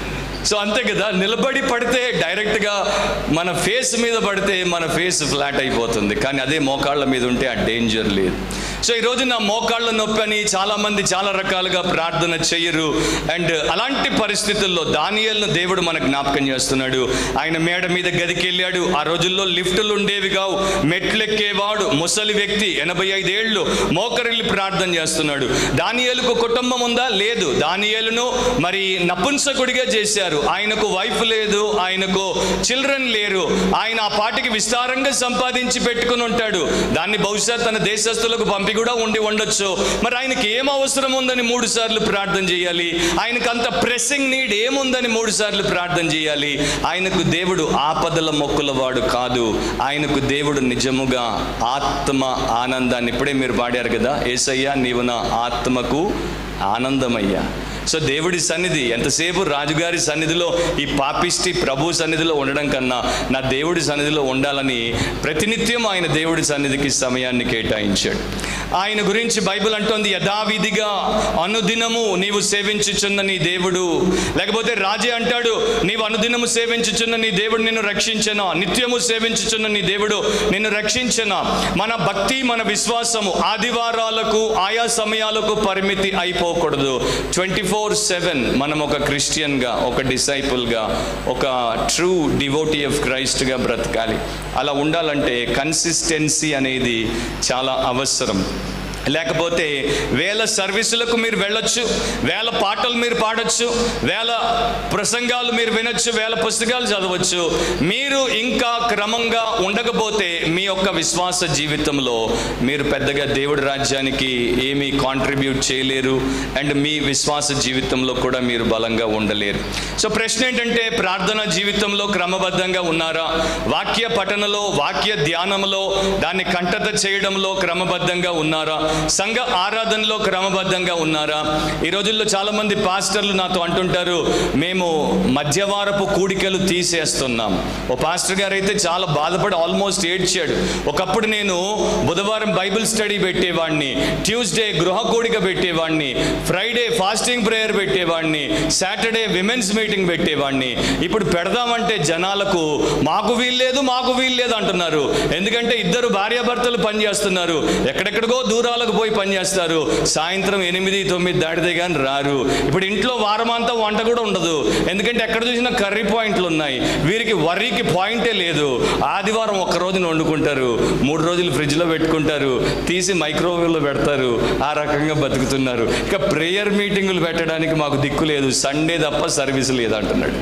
Speaker 1: సో అంతే కదా నిలబడి పడితే డైరెక్ట్గా మన ఫేస్ మీద పడితే మన ఫేస్ ఫ్లాట్ అయిపోతుంది కానీ అదే మోకాళ్ళ మీద ఉంటే ఆ డేంజర్ లేదు సో ఈరోజు నా మోకాళ్ళ నొప్పి అని చాలామంది చాలా రకాలుగా ప్రార్థన చెయ్యరు అండ్ అలాంటి పరిస్థితుల్లో దానియల్ను దేవుడు మన జ్ఞాపకం చేస్తున్నాడు ఆయన మేడ మీద గదికి వెళ్ళాడు ఆ రోజుల్లో లిఫ్టులు ఉండేవి కావు మెట్లెక్కేవాడు ముసలి వ్యక్తి ఎనభై ఐదేళ్లు మోకరిల్లి ప్రార్థన చేస్తున్నాడు దానియేలుకు కుటుంబం ఉందా లేదు దానియేలును మరి నపుంసకుడిగా చేశారు ఆయనకు వైఫ్ లేదు ఆయనకు చిల్డ్రన్ లేరు ఆయన ఆ పాటికి విస్తారంగా సంపాదించి పెట్టుకుని ఉంటాడు దాన్ని బహుశా తన దేశస్తులకు పంపి కూడా ఉండి ఉండొచ్చు మరి ఆయనకి ఏం అవసరం ఉందని మూడు సార్లు ప్రార్థన చేయాలి ఆయనకు అంత ప్రెస్సింగ్ నీడ్ ఏముందని మూడు సార్లు ప్రార్థన చేయాలి ఆయనకు దేవుడు ఆపదల మొక్కుల వాడు కాదు ఆయనకు దేవుడు నిజముగా ఆత్మ ఆనందాన్ని ఇప్పుడే మీరు పాడారు కదా ఏసయ్యా నీవు నా ఆత్మకు ఆనందమయ్యా సో దేవుడి సన్నిధి ఎంతసేపు రాజుగారి సన్నిధిలో ఈ పాపిష్టి ప్రభు సన్నిధిలో ఉండడం కన్నా నా దేవుడి సన్నిధిలో ఉండాలని ప్రతినిత్యం ఆయన దేవుడి సన్నిధికి సమయాన్ని కేటాయించాడు ఆయన గురించి బైబిల్ అంటోంది యథావిధిగా అనుదినము నీవు సేవించుచున్న నీ దేవుడు లేకపోతే రాజే అంటాడు నీవు అనుదినము సేవించుచున్న నీ దేవుడు నిన్ను రక్షించనా నిత్యము సేవించుచున్న నీ దేవుడు నిన్ను రక్షించనా మన భక్తి మన విశ్వాసము ఆదివారాలకు ఆయా సమయాలకు పరిమితి అయిపోకూడదు ట్వంటీ ఫోర్ సెవెన్ మనం ఒక క్రిస్టియన్గా ఒక డిసైపుల్గా ఒక ట్రూ డివోటీ ఆఫ్ క్రైస్ట్గా బ్రతకాలి అలా ఉండాలంటే కన్సిస్టెన్సీ అనేది చాలా అవసరం లేకపోతే వేల సర్వీసులకు మీరు వెళ్ళొచ్చు వేల పాటలు మీరు పాడొచ్చు వేల ప్రసంగాలు మీరు వినొచ్చు వేల పుస్తకాలు చదవచ్చు మీరు ఇంకా క్రమంగా ఉండకపోతే మీ యొక్క విశ్వాస జీవితంలో మీరు పెద్దగా దేవుడి రాజ్యానికి ఏమీ కాంట్రిబ్యూట్ చేయలేరు అండ్ మీ విశ్వాస జీవితంలో కూడా మీరు బలంగా ఉండలేరు సో ప్రశ్న ఏంటంటే ప్రార్థన జీవితంలో క్రమబద్ధంగా ఉన్నారా వాక్య పఠనలో వాక్య ధ్యానంలో దాన్ని కంటత చేయడంలో క్రమబద్ధంగా ఉన్నారా సంఘ ఆరాధనలో క్రమబద్ధంగా ఉన్నారా ఈ రోజుల్లో చాలా మంది పాస్టర్లు నాతో అంటుంటారు మేము మధ్యవారపు కూడికలు తీసేస్తున్నాం ఓ పాస్టర్ గారు అయితే చాలా బాధపడి ఆల్మోస్ట్ ఏడ్చాడు ఒకప్పుడు నేను బుధవారం బైబిల్ స్టడీ పెట్టేవాడిని ట్యూస్డే గృహ కూడిక పెట్టేవాడిని ఫ్రైడే ఫాస్టింగ్ ప్రేయర్ పెట్టేవాడిని సాటర్డే విమెన్స్ మీటింగ్ పెట్టేవాడిని ఇప్పుడు పెడదామంటే జనాలకు మాకు వీల్లేదు మాకు వీల్లేదు అంటున్నారు ఎందుకంటే ఇద్దరు భార్యాభర్తలు పనిచేస్తున్నారు ఎక్కడెక్కడికో దూరాలకు పోయి పనిచేస్తారు సాయంత్రం ఎనిమిది తొమ్మిది దాటితే కానీ రారు ఇప్పుడు ఇంట్లో వారమంతా వంట కూడా ఉండదు ఎందుకంటే ఎక్కడ చూసినా కర్రీ పాయింట్లు ఉన్నాయి వీరికి వర్రీకి పాయింటే లేదు ఆదివారం ఒక్క రోజున వండుకుంటారు మూడు రోజులు ఫ్రిడ్జ్లో పెట్టుకుంటారు తీసి మైక్రోవేవ్లో పెడతారు ఆ రకంగా బతుకుతున్నారు ఇక ప్రేయర్ మీటింగులు పెట్టడానికి మాకు దిక్కు లేదు సండే తప్ప సర్వీస్ లేదు అంటున్నాడు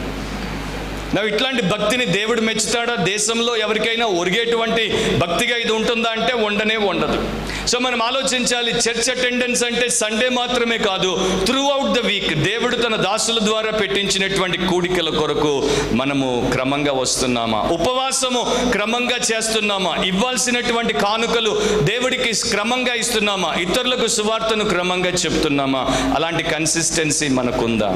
Speaker 1: నా ఇట్లాంటి భక్తిని దేవుడు మెచ్చుతాడా దేశంలో ఎవరికైనా ఒరిగేటువంటి భక్తిగా ఇది ఉంటుందా అంటే ఉండనే ఉండదు సో మనం ఆలోచించాలి చర్చ్ అటెండెన్స్ అంటే సండే మాత్రమే కాదు త్రూ అవుట్ ద వీక్ దేవుడు తన దాసుల ద్వారా పెట్టించినటువంటి కూడికల కొరకు మనము క్రమంగా వస్తున్నామా ఉపవాసము క్రమంగా చేస్తున్నామా ఇవ్వాల్సినటువంటి కానుకలు దేవుడికి క్రమంగా ఇస్తున్నామా ఇతరులకు సువార్తను క్రమంగా చెప్తున్నామా అలాంటి కన్సిస్టెన్సీ మనకుందా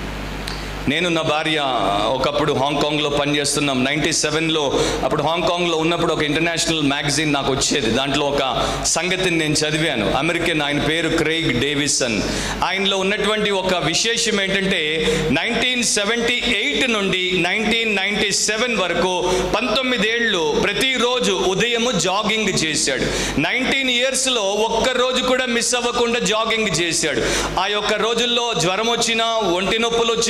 Speaker 1: నేను నా భార్య ఒకప్పుడు హాంకాంగ్లో పనిచేస్తున్నాం నైంటీ సెవెన్లో అప్పుడు హాంకాంగ్లో ఉన్నప్పుడు ఒక ఇంటర్నేషనల్ మ్యాగజైన్ నాకు వచ్చేది దాంట్లో ఒక సంగతిని నేను చదివాను అమెరికన్ ఆయన పేరు క్రెయిగ్ డేవిసన్ ఆయనలో ఉన్నటువంటి ఒక విశేషం ఏంటంటే నైన్టీన్ సెవెంటీ ఎయిట్ నుండి నైన్టీన్ నైన్టీ సెవెన్ వరకు పంతొమ్మిదేళ్ళు ప్రతిరోజు ఉదయము జాగింగ్ చేశాడు నైన్టీన్ ఇయర్స్లో ఒక్క రోజు కూడా మిస్ అవ్వకుండా జాగింగ్ చేశాడు ఆ యొక్క రోజుల్లో జ్వరం వచ్చినా ఒంటి నొప్పులు వచ్చినా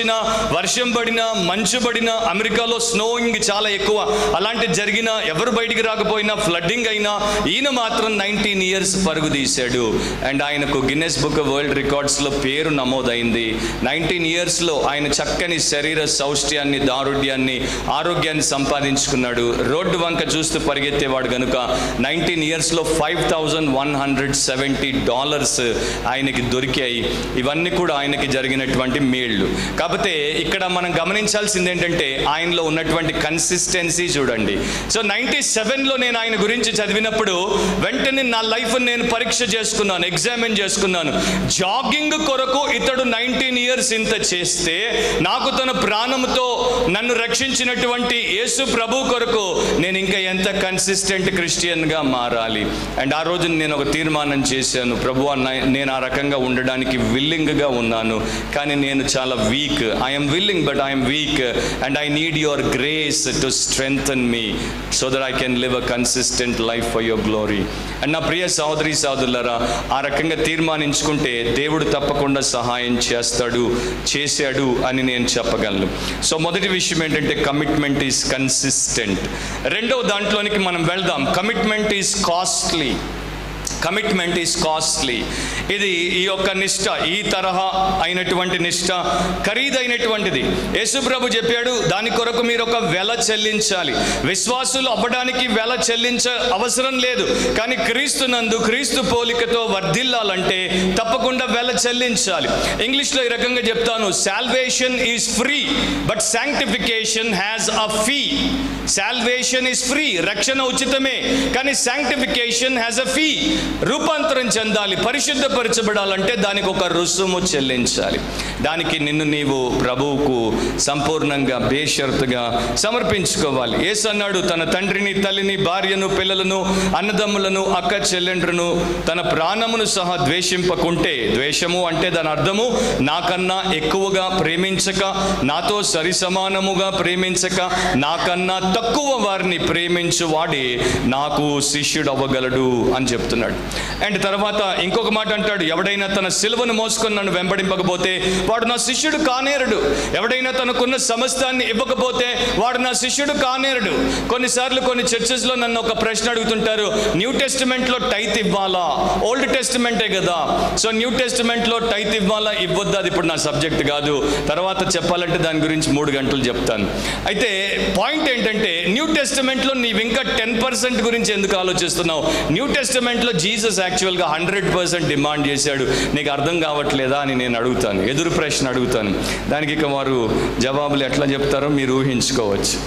Speaker 1: వర్షం పడినా మంచు పడినా అమెరికాలో స్నోయింగ్ చాలా ఎక్కువ అలాంటి జరిగినా ఎవరు బయటికి రాకపోయినా ఫ్లడ్డింగ్ అయినా ఈయన మాత్రం నైన్టీన్ ఇయర్స్ పరుగు తీశాడు అండ్ ఆయనకు గిన్నెస్ బుక్ వరల్డ్ రికార్డ్స్లో పేరు నమోదైంది నైన్టీన్ ఇయర్స్లో ఆయన చక్కని శరీర సౌష్ట్యాన్ని దారుఢ్యాన్ని ఆరోగ్యాన్ని సంపాదించుకున్నాడు రోడ్డు వంక చూస్తూ పరిగెత్తేవాడు కనుక నైన్టీన్ ఇయర్స్లో five thousand one hundred seventy dollars ఆయనకి దొరికాయి ఇవన్నీ కూడా ఆయనకి జరిగినటువంటి మేళ్ళు కాకపోతే ఇక్కడ మనం గమనించాల్సింది ఏంటంటే ఆయనలో ఉన్నటువంటి కన్సిస్టెన్సీ చూడండి సో నైన్టీ సెవెన్లో నేను ఆయన గురించి చదివినప్పుడు వెంటనే నా లైఫ్ నేను పరీక్ష చేసుకున్నాను ఎగ్జామిన్ చేసుకున్నాను జాగింగ్ కొరకు ఇతడు నైన్టీన్ ఇయర్స్ ఇంత చేస్తే నాకు తన ప్రాణంతో నన్ను రక్షించినటువంటి యేసు ప్రభు కొరకు నేను ఇంకా ఎంత కన్సిస్టెంట్ క్రిస్టియన్గా మారాలి అండ్ ఆ రోజు నేను ఒక తీర్మానం చేశాను ప్రభు నేను ఆ రకంగా ఉండడానికి విల్లింగ్గా ఉన్నాను కానీ నేను చాలా weak I'm willing but I'm weak and I need your grace to strengthen me so that I can live a consistent life for your glory and నా ప్రియ సహోదరి సహోదరులరా ఆ రకంగా తీర్మానించుకుంటే దేవుడు తప్పకుండా సహాయం చేస్తాడు చేశాడు అని నేను చెప్పగలను సో మొదటి విషయం ఏంటంటే కమిట్మెంట్ ఈస్ కన్సిస్టెంట్ రెండవ దాంట్లోనికి మనం వెళ్దాం commitment is costly commitment is costly ఇది ఈ యొక్క నిష్ట ఈ తరహా అయినటువంటి నిష్ట ఖరీదైనటువంటిది యేసుప్రభు చెప్పాడు దాని కొరకు మీరు ఒక వెల చెల్లించాలి విశ్వాసులు అవ్వడానికి వెల చెల్లించ అవసరం లేదు కానీ క్రీస్తు నందు క్రీస్తు పోలికతో వర్ధిల్లాలంటే తప్పకుండా వెల చెల్లించాలి ఇంగ్లీష్లో ఈ రకంగా చెప్తాను salvation is free but sanctification has a fee salvation is free రక్షణ ఉచితమే కానీ శాంక్టిఫికేషన్ హ్యాస్ అ ఫీ రూపాంతరం చెందాలి పరిశుద్ధపరచబడాలంటే దానికి ఒక రుసుము చెల్లించాలి దానికి నిన్ను నీవు ప్రభువుకు సంపూర్ణంగా బేషరతుగా సమర్పించుకోవాలి ఏసు అన్నాడు తన తండ్రిని తల్లిని భార్యను పిల్లలను అన్నదమ్ములను అక్క చెల్లెండ్రును తన ప్రాణమును సహా ద్వేషింపకుంటే ద్వేషము అంటే దాని అర్థము నాకన్నా ఎక్కువగా ప్రేమించక నాతో సరి సమానముగా ప్రేమించక నాకన్నా తక్కువ వారిని ప్రేమించు వాడి నాకు శిష్యుడు అవ్వగలడు అని చెప్తున్నాడు అండ్ తర్వాత ఇంకొక మాట అంటాడు ఎవడైనా తన సిలువను మోసుకొని నన్ను వెంబడింపకపోతే వాడు నా శిష్యుడు కానేరుడు ఎవడైనా తనకున్న సమస్తాన్ని ఇవ్వకపోతే వాడు నా శిష్యుడు కానేరుడు కొన్నిసార్లు కొన్ని చర్చెస్లో నన్ను ఒక ప్రశ్న అడుగుతుంటారు న్యూ టెస్టిమెంట్లో టైత్ ఇవ్వాలా ఓల్డ్ టెస్టిమెంటే కదా సో న్యూ టెస్టిమెంట్లో టైత్ ఇవ్వాలా ఇవ్వద్దు అది ఇప్పుడు నా సబ్జెక్ట్ కాదు తర్వాత చెప్పాలంటే దాని గురించి మూడు గంటలు చెప్తాను అయితే పాయింట్ ఏంటంటే న్యూ టెస్టిమెంట్లో నీవు ఇంకా టెన్ పర్సెంట్ గురించి ఎందుకు ఆలోచిస్తున్నావు న్యూ టెస్టిమెంట్లో జీసస్ యాక్చువల్గా హండ్రెడ్ పర్సెంట్ డిమాండ్ చేశాడు నీకు అర్థం కావట్లేదా అని నేను అడుగుతాను ఎదురు ప్రశ్న అడుగుతాను దానికి ఇక వారు జవాబులు ఎట్లా చెప్తారో మీరు ఊహించుకోవచ్చు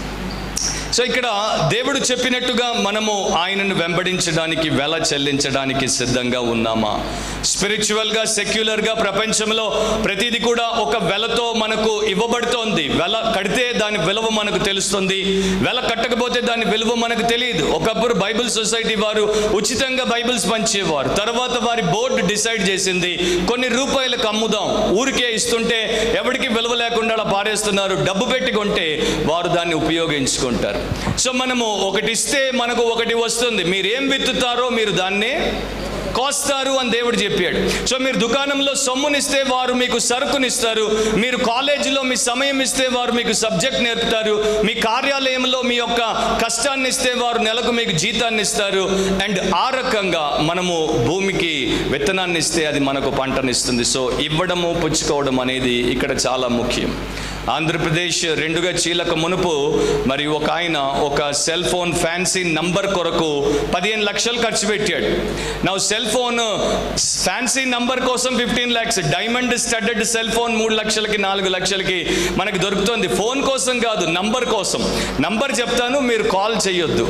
Speaker 1: సో ఇక్కడ దేవుడు చెప్పినట్టుగా మనము ఆయనను వెంబడించడానికి వెల చెల్లించడానికి సిద్ధంగా ఉన్నామా స్పిరిచువల్గా సెక్యులర్గా ప్రపంచంలో ప్రతిదీ కూడా ఒక వెలతో మనకు ఇవ్వబడుతోంది వెల కడితే దాని విలువ మనకు తెలుస్తుంది వెల కట్టకపోతే దాని విలువ మనకు తెలియదు ఒకప్పుడు బైబిల్ సొసైటీ వారు ఉచితంగా బైబిల్స్ పంచేవారు తర్వాత వారి బోర్డు డిసైడ్ చేసింది కొన్ని రూపాయలకు అమ్ముదాం ఊరికే ఇస్తుంటే ఎవరికి విలువ లేకుండా అలా పారేస్తున్నారు డబ్బు పెట్టి కొంటే వారు దాన్ని ఉపయోగించుకుంటారు సో మనము ఒకటి ఇస్తే మనకు ఒకటి వస్తుంది మీరు ఏం విత్తుతారో మీరు దాన్నే కోస్తారు అని దేవుడు చెప్పాడు సో మీరు దుకాణంలో సొమ్మునిస్తే వారు మీకు సరుకునిస్తారు మీరు కాలేజీలో మీ సమయం ఇస్తే వారు మీకు సబ్జెక్ట్ నేర్పుతారు మీ కార్యాలయంలో మీ యొక్క కష్టాన్ని ఇస్తే వారు నెలకు మీకు జీతాన్ని ఇస్తారు అండ్ ఆ రకంగా మనము భూమికి విత్తనాన్ని ఇస్తే అది మనకు పంటనిస్తుంది సో ఇవ్వడము పుచ్చుకోవడం అనేది ఇక్కడ చాలా ముఖ్యం ఆంధ్రప్రదేశ్ రెండుగా చీలక మునుపు మరి ఒక ఆయన ఒక సెల్ ఫోన్ ఫ్యాన్సీ నంబర్ కొరకు పదిహేను లక్షలు ఖర్చు పెట్టాడు నా సెల్ ఫోన్ ఫ్యాన్సీ నంబర్ కోసం fifteen lakhs diamond studded cell phone మూడు లక్షలకి నాలుగు లక్షలకి మనకి దొరుకుతుంది ఫోన్ కోసం కాదు నంబర్ కోసం నంబర్ చెప్తాను మీరు కాల్ చేయొద్దు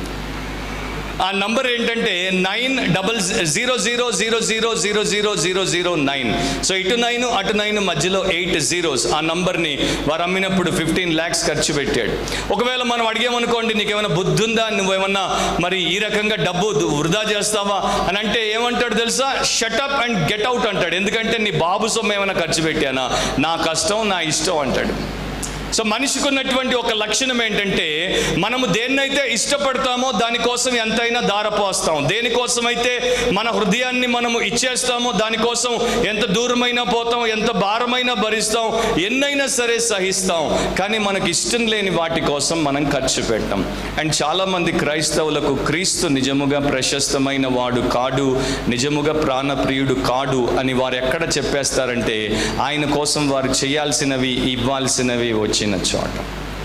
Speaker 1: ఆ నంబర్ ఏంటంటే nine double zero zero zero zero zero zero zero zero nine so ఇటు నైన్ అటు నైన్ మధ్యలో ఎయిట్ జీరోస్ ఆ నంబర్ని వారు అమ్మినప్పుడు ఫిఫ్టీన్ ల్యాక్స్ ఖర్చు పెట్టాడు ఒకవేళ మనం అడిగామనుకోండి నీకేమైనా బుద్ధి ఉందా నువ్వేమన్నా మరి ఈ రకంగా డబ్బు వృధా చేస్తావా అని అంటే ఏమంటాడు తెలుసా షటప్ అండ్ గెట్ అవుట్ అంటాడు ఎందుకంటే నీ బాబు సొమ్ము ఏమైనా ఖర్చు పెట్టానా నా కష్టం నా ఇష్టం అంటాడు సో మనిషికి ఉన్నటువంటి ఒక లక్షణం ఏంటంటే మనము దేన్నైతే ఇష్టపడతామో దానికోసం ఎంతైనా దారపోస్తాం దేనికోసమైతే మన హృదయాన్ని మనము ఇచ్చేస్తామో దానికోసం ఎంత దూరమైనా పోతాం ఎంత భారమైనా భరిస్తాం ఎన్నైనా సరే సహిస్తాం కానీ మనకి ఇష్టం లేని వాటి కోసం మనం ఖర్చు పెట్టాం అండ్ చాలామంది క్రైస్తవులకు క్రీస్తు నిజముగా ప్రశస్తమైన వాడు కాడు నిజముగా ప్రాణప్రియుడు కాడు అని వారు ఎక్కడ చెప్పేస్తారంటే ఆయన కోసం వారు చేయాల్సినవి ఇవ్వాల్సినవి వచ్చిన చోట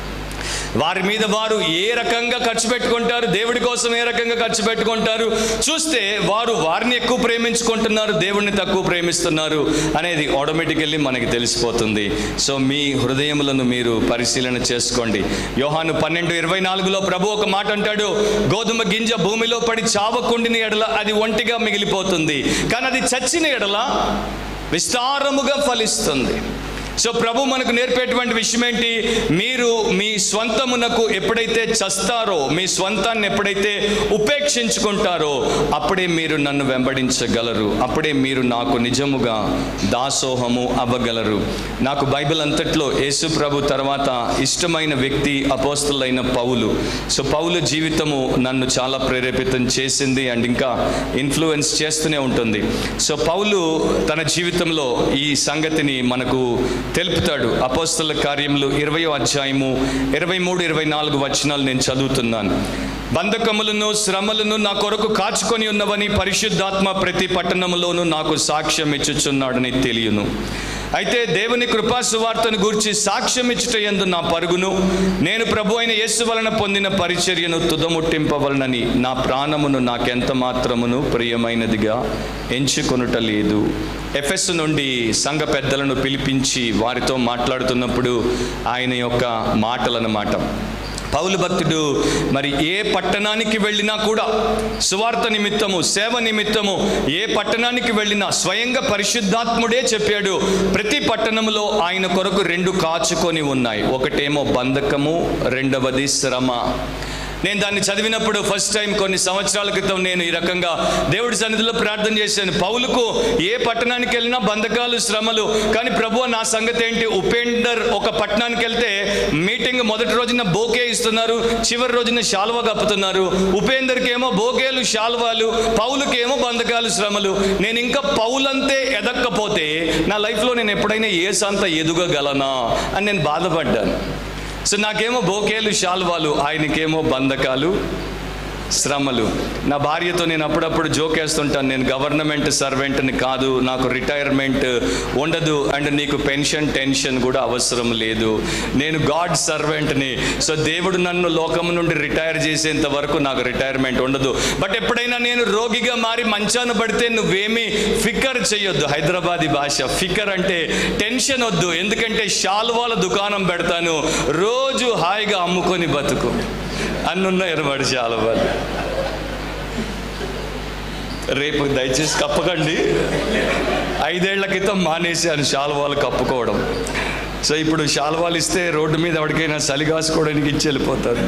Speaker 1: వారి మీద వారు ఏ రకంగా ఖర్చు పెట్టుకుంటారు దేవుడి కోసం ఏ రకంగా ఖర్చు పెట్టుకుంటారు చూస్తే వారు వారిని ఎక్కువ ప్రేమించుకుంటున్నారు దేవుడిని తక్కువ ప్రేమిస్తున్నారు అనేది ఆటోమేటికల్లీ మనకి తెలిసిపోతుంది సో మీ హృదయములను మీరు పరిశీలన చేసుకోండి యోహాను పన్నెండు ఇరవై నాలుగులో ప్రభు ఒక మాట అంటాడు గోధుమ గింజ భూమిలో పడి చావకుండిన ఎడల అది ఒంటిగా మిగిలిపోతుంది కానీ అది చచ్చిన ఎడల విస్తారముగా ఫలిస్తుంది సో ప్రభు మనకు నేర్పేటువంటి విషయం ఏంటి మీరు మీ స్వంతమునకు ఎప్పుడైతే చస్తారో మీ స్వంతాన్ని ఎప్పుడైతే ఉపేక్షించుకుంటారో అప్పుడే మీరు నన్ను వెంబడించగలరు అప్పుడే మీరు నాకు నిజముగా దాసోహము అవ్వగలరు నాకు బైబిల్ అంతట్లో యేసు ప్రభు తర్వాత ఇష్టమైన వ్యక్తి అపోస్తులైన పౌలు సో పౌలు జీవితము నన్ను చాలా ప్రేరేపితం చేసింది అండ్ ఇంకా ఇన్ఫ్లుయెన్స్ చేస్తూనే ఉంటుంది సో పౌలు తన జీవితంలో ఈ సంగతిని మనకు తెలుపుతాడు అపోస్తల కార్యములు ఇరవయో అధ్యాయము ఇరవై మూడు ఇరవై నాలుగు వచనాలు నేను చదువుతున్నాను బంధకములను శ్రమలను నా కొరకు కాచుకొని ఉన్నవని పరిశుద్ధాత్మ ప్రతి పట్టణములోనూ నాకు సాక్ష్యం ఇచ్చుచున్నాడని తెలియను అయితే దేవుని కృపా సువార్తను గూర్చి సాక్ష్యం ఇచ్చుట యందు నా పరుగును నేను ప్రభు అయిన యేసు వలన పొందిన పరిచర్యను తుదముట్టింపవలనని నా ప్రాణమును నాకెంత మాత్రమును ప్రియమైనదిగా ఎంచుకొనుట లేదు ఎఫెస్ నుండి సంఘ పెద్దలను పిలిపించి వారితో మాట్లాడుతున్నప్పుడు ఆయన యొక్క మాటలన్నమాట పౌలు భక్తుడు మరి ఏ పట్టణానికి వెళ్ళినా కూడా సువార్త నిమిత్తము సేవ నిమిత్తము ఏ పట్టణానికి వెళ్ళినా స్వయంగా పరిశుద్ధాత్ముడే చెప్పాడు ప్రతి పట్టణంలో ఆయన కొరకు రెండు కాచుకొని ఉన్నాయి ఒకటేమో బంధకము రెండవది శ్రమ నేను దాన్ని చదివినప్పుడు ఫస్ట్ టైం కొన్ని సంవత్సరాల క్రితం నేను ఈ రకంగా దేవుడి సన్నిధిలో ప్రార్థన చేశాను పౌలుకు ఏ పట్టణానికి వెళ్ళినా బంధకాలు శ్రమలు కానీ ప్రభు నా సంగతి ఏంటి ఉపేందర్ ఒక పట్టణానికి వెళ్తే మీటింగ్ మొదటి రోజున బోకే ఇస్తున్నారు చివరి రోజున శాల్వా కప్పుతున్నారు ఉపేందర్కి ఏమో బోకేలు శాల్వాలు పౌలుకేమో బంధకాలు శ్రమలు నేను ఇంకా పౌలంతే ఎదక్కపోతే నా లైఫ్లో నేను ఎప్పుడైనా ఏసంత ఎదుగగలనా అని నేను బాధపడ్డాను సో నాకేమో బోకేలు శాల్వాలు ఆయనకేమో బంధకాలు శ్రమలు నా భార్యతో నేను అప్పుడప్పుడు జోకేస్తుంటాను నేను గవర్నమెంట్ సర్వెంట్ని కాదు నాకు రిటైర్మెంట్ ఉండదు అండ్ నీకు పెన్షన్ టెన్షన్ కూడా అవసరం లేదు నేను గాడ్ సర్వెంట్ని సో దేవుడు నన్ను లోకం నుండి రిటైర్ చేసేంత వరకు నాకు రిటైర్మెంట్ ఉండదు బట్ ఎప్పుడైనా నేను రోగిగా మారి మంచాన పడితే నువ్వేమీ ఫికర్ చేయొద్దు హైదరాబాదీ భాష ఫికర్ అంటే టెన్షన్ వద్దు ఎందుకంటే శాల్వాల దుకాణం పెడతాను రోజు హాయిగా అమ్ముకొని బతుకు అన్నున్న ఎరబడి శాలువాలు రేపు దయచేసి కప్పకండి ఐదేళ్ల క్రితం మానేశాను శాలువాలు కప్పుకోవడం సో ఇప్పుడు శాలువాలు ఇస్తే రోడ్డు మీద ఎవరికైనా చలి కాసుకోవడానికి ఇచ్చి వెళ్ళిపోతారు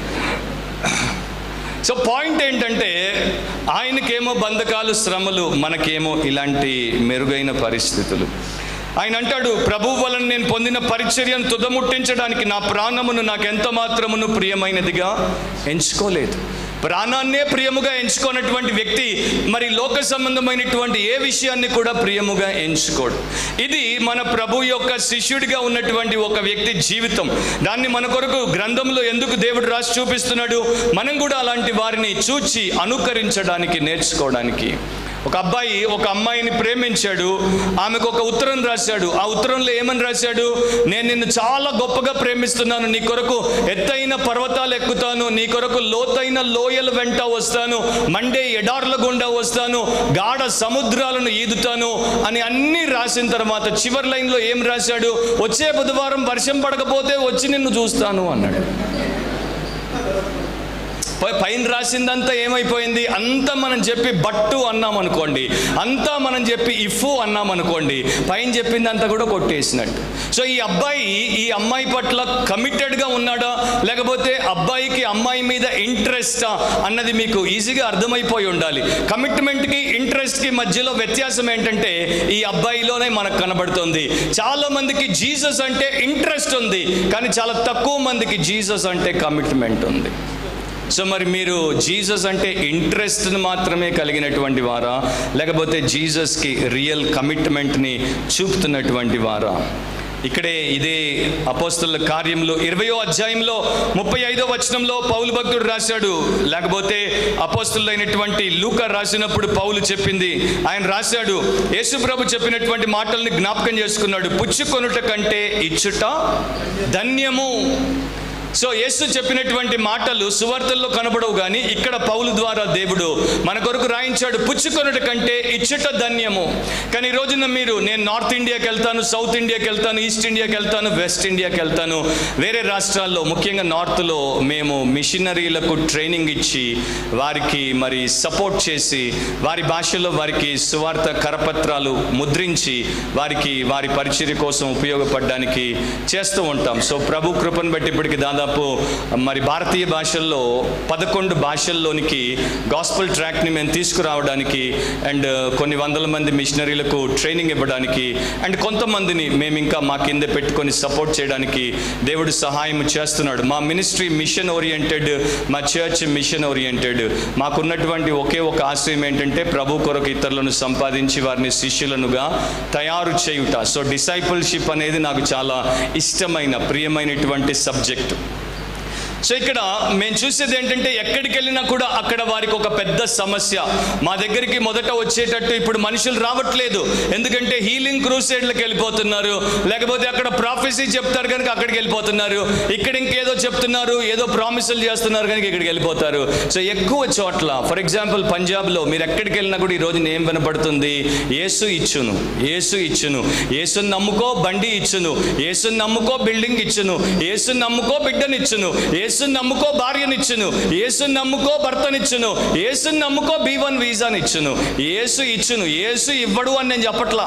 Speaker 1: సో పాయింట్ ఏంటంటే ఆయనకేమో బంధకాలు శ్రమలు మనకేమో ఇలాంటి మెరుగైన పరిస్థితులు ఆయన అంటాడు ప్రభు వలన నేను పొందిన పరిచర్యను తుదముట్టించడానికి నా ప్రాణమును నాకు ఎంత మాత్రమును ప్రియమైనదిగా ఎంచుకోలేదు ప్రాణాన్నే ప్రియముగా ఎంచుకున్నటువంటి వ్యక్తి మరి లోక సంబంధమైనటువంటి ఏ విషయాన్ని కూడా ప్రియముగా ఎంచుకోడు ఇది మన ప్రభు యొక్క శిష్యుడిగా ఉన్నటువంటి ఒక వ్యక్తి జీవితం దాన్ని మన కొరకు గ్రంథంలో ఎందుకు దేవుడు రాసి చూపిస్తున్నాడు మనం కూడా అలాంటి వారిని చూచి అనుకరించడానికి నేర్చుకోవడానికి ఒక అబ్బాయి ఒక అమ్మాయిని ప్రేమించాడు ఆమెకు ఒక ఉత్తరం రాశాడు ఆ ఉత్తరంలో ఏమని రాశాడు నేను నిన్ను చాలా గొప్పగా ప్రేమిస్తున్నాను నీ కొరకు ఎత్తైన పర్వతాలు ఎక్కుతాను నీ కొరకు లోతైన లోయల వెంట వస్తాను మండే ఎడార్ల గుండా వస్తాను గాఢ సముద్రాలను ఈదుతాను అని అన్నీ రాసిన తర్వాత చివరి లైన్లో ఏం రాశాడు వచ్చే బుధవారం వర్షం పడకపోతే వచ్చి నిన్ను చూస్తాను అన్నాడు పై- పైన రాసిందంతా ఏమైపోయింది అంతా మనం చెప్పి బట్టు అన్నాం అనుకోండి అంతా మనం చెప్పి ఇఫ్ అన్నాం అనుకోండి పైన చెప్పిందంతా కూడా కొట్టేసినట్టు సో ఈ అబ్బాయి ఈ అమ్మాయి పట్ల కమిటెడ్గా ఉన్నాడా లేకపోతే అబ్బాయికి అమ్మాయి మీద ఇంట్రెస్టా అన్నది మీకు ఈజీగా అర్థమైపోయి ఉండాలి కమిట్మెంట్కి ఇంట్రెస్ట్కి మధ్యలో వ్యత్యాసం ఏంటంటే ఈ అబ్బాయిలోనే మనకు కనబడుతుంది చాలా మందికి జీసస్ అంటే ఇంట్రెస్ట్ ఉంది కానీ చాలా తక్కువ మందికి జీసస్ అంటే కమిట్మెంట్ ఉంది సో మరి మీరు జీసస్ అంటే ఇంట్రెస్ట్ని మాత్రమే కలిగినటువంటి వారా లేకపోతే జీసస్కి రియల్ కమిట్మెంట్ని చూపుతున్నటువంటి వారా ఇక్కడే ఇదే అపోస్తుల కార్యంలో ఇరవయో అధ్యాయంలో ముప్పై ఐదో వచనంలో పౌలు భక్తుడు రాశాడు లేకపోతే అపోస్తులైనటువంటి లూక రాసినప్పుడు పౌలు చెప్పింది ఆయన రాశాడు యేసుప్రభు చెప్పినటువంటి మాటల్ని జ్ఞాపకం చేసుకున్నాడు పుచ్చుకొనుట కంటే ఇచ్చుట ధన్యము సో యేసు చెప్పినటువంటి మాటలు సువార్తల్లో కనబడవు కానీ ఇక్కడ పౌలు ద్వారా దేవుడు మన కొరకు రాయించాడు పుచ్చుకొనుట కంటే ఇచ్చుట ధన్యము కానీ ఈ రోజున మీరు నేను నార్త్ ఇండియాకి వెళ్తాను సౌత్ ఇండియాకి వెళ్తాను ఈస్ట్ ఇండియాకి వెళ్తాను వెస్ట్ ఇండియాకి వెళ్తాను వేరే రాష్ట్రాల్లో ముఖ్యంగా నార్త్లో మేము మిషనరీలకు ట్రైనింగ్ ఇచ్చి వారికి మరి సపోర్ట్ చేసి వారి భాషలో వారికి సువార్త కరపత్రాలు ముద్రించి వారికి వారి పరిచర్య కోసం ఉపయోగపడడానికి చేస్తూ ఉంటాం సో ప్రభు కృపను బట్టి ఇప్పటికి దాదాపు మరి భారతీయ భాషల్లో పదకొండు భాషల్లోనికి గాస్పల్ ట్రాక్ని మేము తీసుకురావడానికి అండ్ కొన్ని వందల మంది మిషనరీలకు ట్రైనింగ్ ఇవ్వడానికి అండ్ కొంతమందిని మేము ఇంకా మా కింద పెట్టుకొని సపోర్ట్ చేయడానికి దేవుడు సహాయం చేస్తున్నాడు మా మినిస్ట్రీ మిషన్ ఓరియంటెడ్ మా చర్చ్ మిషన్ ఓరియంటెడ్ మాకున్నటువంటి ఒకే ఒక ఆశయం ఏంటంటే ప్రభు కొరకు ఇతరులను సంపాదించి వారిని శిష్యులనుగా తయారు చేయుట సో డిసైపుల్షిప్ అనేది నాకు చాలా ఇష్టమైన ప్రియమైనటువంటి సబ్జెక్టు సో ఇక్కడ మేము చూసేది ఏంటంటే ఎక్కడికి వెళ్ళినా కూడా అక్కడ వారికి ఒక పెద్ద సమస్య మా దగ్గరికి మొదట వచ్చేటట్టు ఇప్పుడు మనుషులు రావట్లేదు ఎందుకంటే హీలింగ్ క్రూసైడ్లకు వెళ్ళిపోతున్నారు లేకపోతే అక్కడ ప్రాఫెసీ చెప్తారు కనుక అక్కడికి వెళ్ళిపోతున్నారు ఇక్కడ ఇంకేదో చెప్తున్నారు ఏదో ప్రామిసులు చేస్తున్నారు కనుక ఇక్కడికి వెళ్ళిపోతారు సో ఎక్కువ చోట్ల ఫర్ ఎగ్జాంపుల్ పంజాబ్లో మీరు ఎక్కడికి వెళ్ళినా కూడా ఈ రోజున ఏం వినపడుతుంది యేసు ఇచ్చును యేసు ఇచ్చును యేసుని నమ్ముకో బండి ఇచ్చును యేసుని నమ్ముకో బిల్డింగ్ ఇచ్చును యేసుని నమ్ముకో బిడ్డనిచ్చును యేసుని నమ్ముకో భార్యనిచ్చును యేసుని నమ్ముకో భర్తనిచ్చును యేసుని నమ్ముకో బీ వన్ వీసానిచ్చును యేసు ఇచ్చును యేసు ఇవ్వడు అని నేను చెప్పట్లా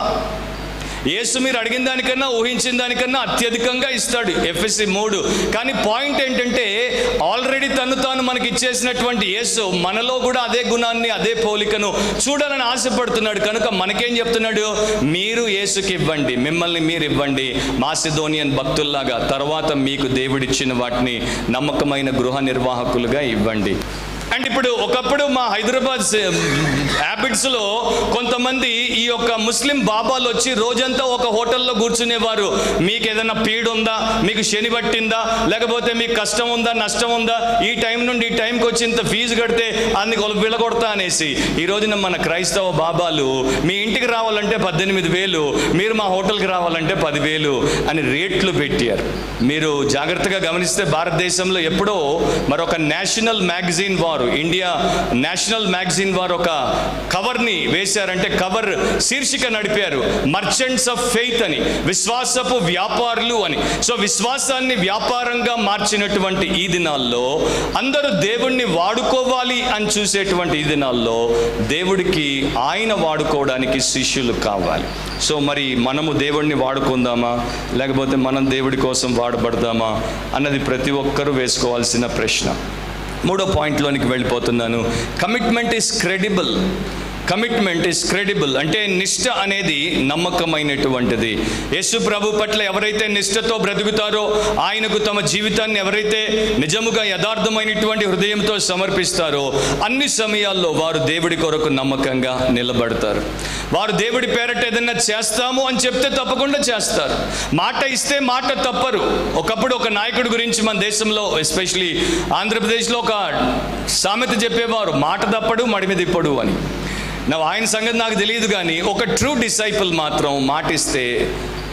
Speaker 1: యేసు మీరు అడిగిన దానికన్నా ఊహించిన దానికన్నా అత్యధికంగా ఇస్తాడు ఎఫ్ఎస్సి మూడు కానీ పాయింట్ ఏంటంటే ఆల్రెడీ తను తాను మనకి ఇచ్చేసినటువంటి యేసు మనలో కూడా అదే గుణాన్ని అదే పోలికను చూడాలని ఆశపడుతున్నాడు కనుక మనకేం చెప్తున్నాడు మీరు యేసుకి ఇవ్వండి మిమ్మల్ని మీరు ఇవ్వండి మాసిదోనియన్ భక్తుల్లాగా తర్వాత మీకు దేవుడిచ్చిన వాటిని నమ్మకమైన గృహ నిర్వాహకులుగా ఇవ్వండి అండ్ ఇప్పుడు ఒకప్పుడు మా హైదరాబాద్ హ్యాబిట్స్లో కొంతమంది ఈ యొక్క ముస్లిం బాబాలు వచ్చి రోజంతా ఒక హోటల్లో కూర్చునేవారు మీకు ఏదైనా పీడ ఉందా మీకు శని పట్టిందా లేకపోతే మీకు కష్టం ఉందా నష్టం ఉందా ఈ టైం నుండి ఈ టైంకి వచ్చి ఇంత ఫీజు కడితే అందుకు వాళ్ళు విలగొడతా అనేసి ఈ రోజున మన క్రైస్తవ బాబాలు మీ ఇంటికి రావాలంటే పద్దెనిమిది వేలు మీరు మా హోటల్కి రావాలంటే పదివేలు అని రేట్లు పెట్టారు మీరు జాగ్రత్తగా గమనిస్తే భారతదేశంలో ఎప్పుడో మరొక నేషనల్ మ్యాగజైన్ వారు ఇండియా నేషనల్ మ్యాగజైన్ వారు ఒక కవర్ని వేశారంటే కవర్ శీర్షిక నడిపారు మర్చెంట్స్ ఆఫ్ ఫెయిత్ అని విశ్వాసపు వ్యాపారులు అని సో విశ్వాసాన్ని వ్యాపారంగా మార్చినటువంటి ఈ దినాల్లో అందరూ దేవుణ్ణి వాడుకోవాలి అని చూసేటువంటి ఈ దినాల్లో దేవుడికి ఆయన వాడుకోవడానికి శిష్యులు కావాలి సో మరి మనము దేవుణ్ణి వాడుకుందామా లేకపోతే మనం దేవుడి కోసం వాడబడదామా అన్నది ప్రతి ఒక్కరూ వేసుకోవాల్సిన ప్రశ్న మూడో పాయింట్లోనికి వెళ్ళిపోతున్నాను commitment is credible commitment is credible అంటే నిష్ట అనేది నమ్మకమైనటువంటిది యేసు ప్రభు పట్ల ఎవరైతే నిష్ఠతో బ్రతుకుతారో ఆయనకు తమ జీవితాన్ని ఎవరైతే నిజముగా యథార్థమైనటువంటి హృదయంతో సమర్పిస్తారో అన్ని సమయాల్లో వారు దేవుడి కొరకు నమ్మకంగా నిలబడతారు వారు దేవుడి పేరట ఏదైనా చేస్తాము అని చెప్తే తప్పకుండా చేస్తారు మాట ఇస్తే మాట తప్పరు ఒకప్పుడు ఒక నాయకుడి గురించి మన దేశంలో ఎస్పెషలీ ఆంధ్రప్రదేశ్లో ఒక సామెత చెప్పేవారు మాట తప్పడు మడిమి తిప్పడు అని నా ఆయన సంగతి నాకు తెలియదు కానీ ఒక ట్రూ డిసైపుల్ మాత్రం మాటిస్తే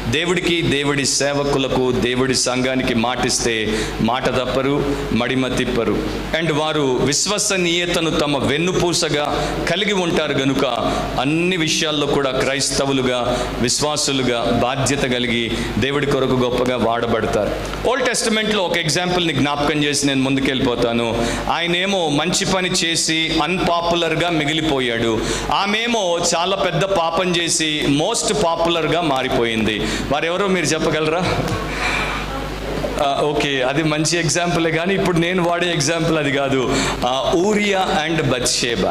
Speaker 1: దేవుడికి దేవుడి సేవకులకు దేవుడి సంఘానికి మాటిస్తే మాట తప్పరు మడిమ తిప్పరు అండ్ వారు విశ్వసనీయతను తమ వెన్నుపూసగా కలిగి ఉంటారు గనుక అన్ని విషయాల్లో కూడా క్రైస్తవులుగా విశ్వాసులుగా బాధ్యత కలిగి దేవుడి కొరకు గొప్పగా వాడబడతారు ఓల్డ్ టెస్టిమెంట్లో ఒక ఎగ్జాంపుల్ని జ్ఞాపకం చేసి నేను ముందుకెళ్ళిపోతాను ఆయనేమో మంచి పని చేసి అన్పాపులర్గా మిగిలిపోయాడు ఆమెమో చాలా పెద్ద పాపం చేసి మోస్ట్ పాపులర్గా మారిపోయింది వారెవరో మీరు చెప్పగలరా ఆ, ఓకే అది మంచి ఎగ్జాంపులే కానీ ఇప్పుడు నేను వాడే ఎగ్జాంపుల్ అది కాదు ఆ, ఊరియా అండ్ బత్షేబా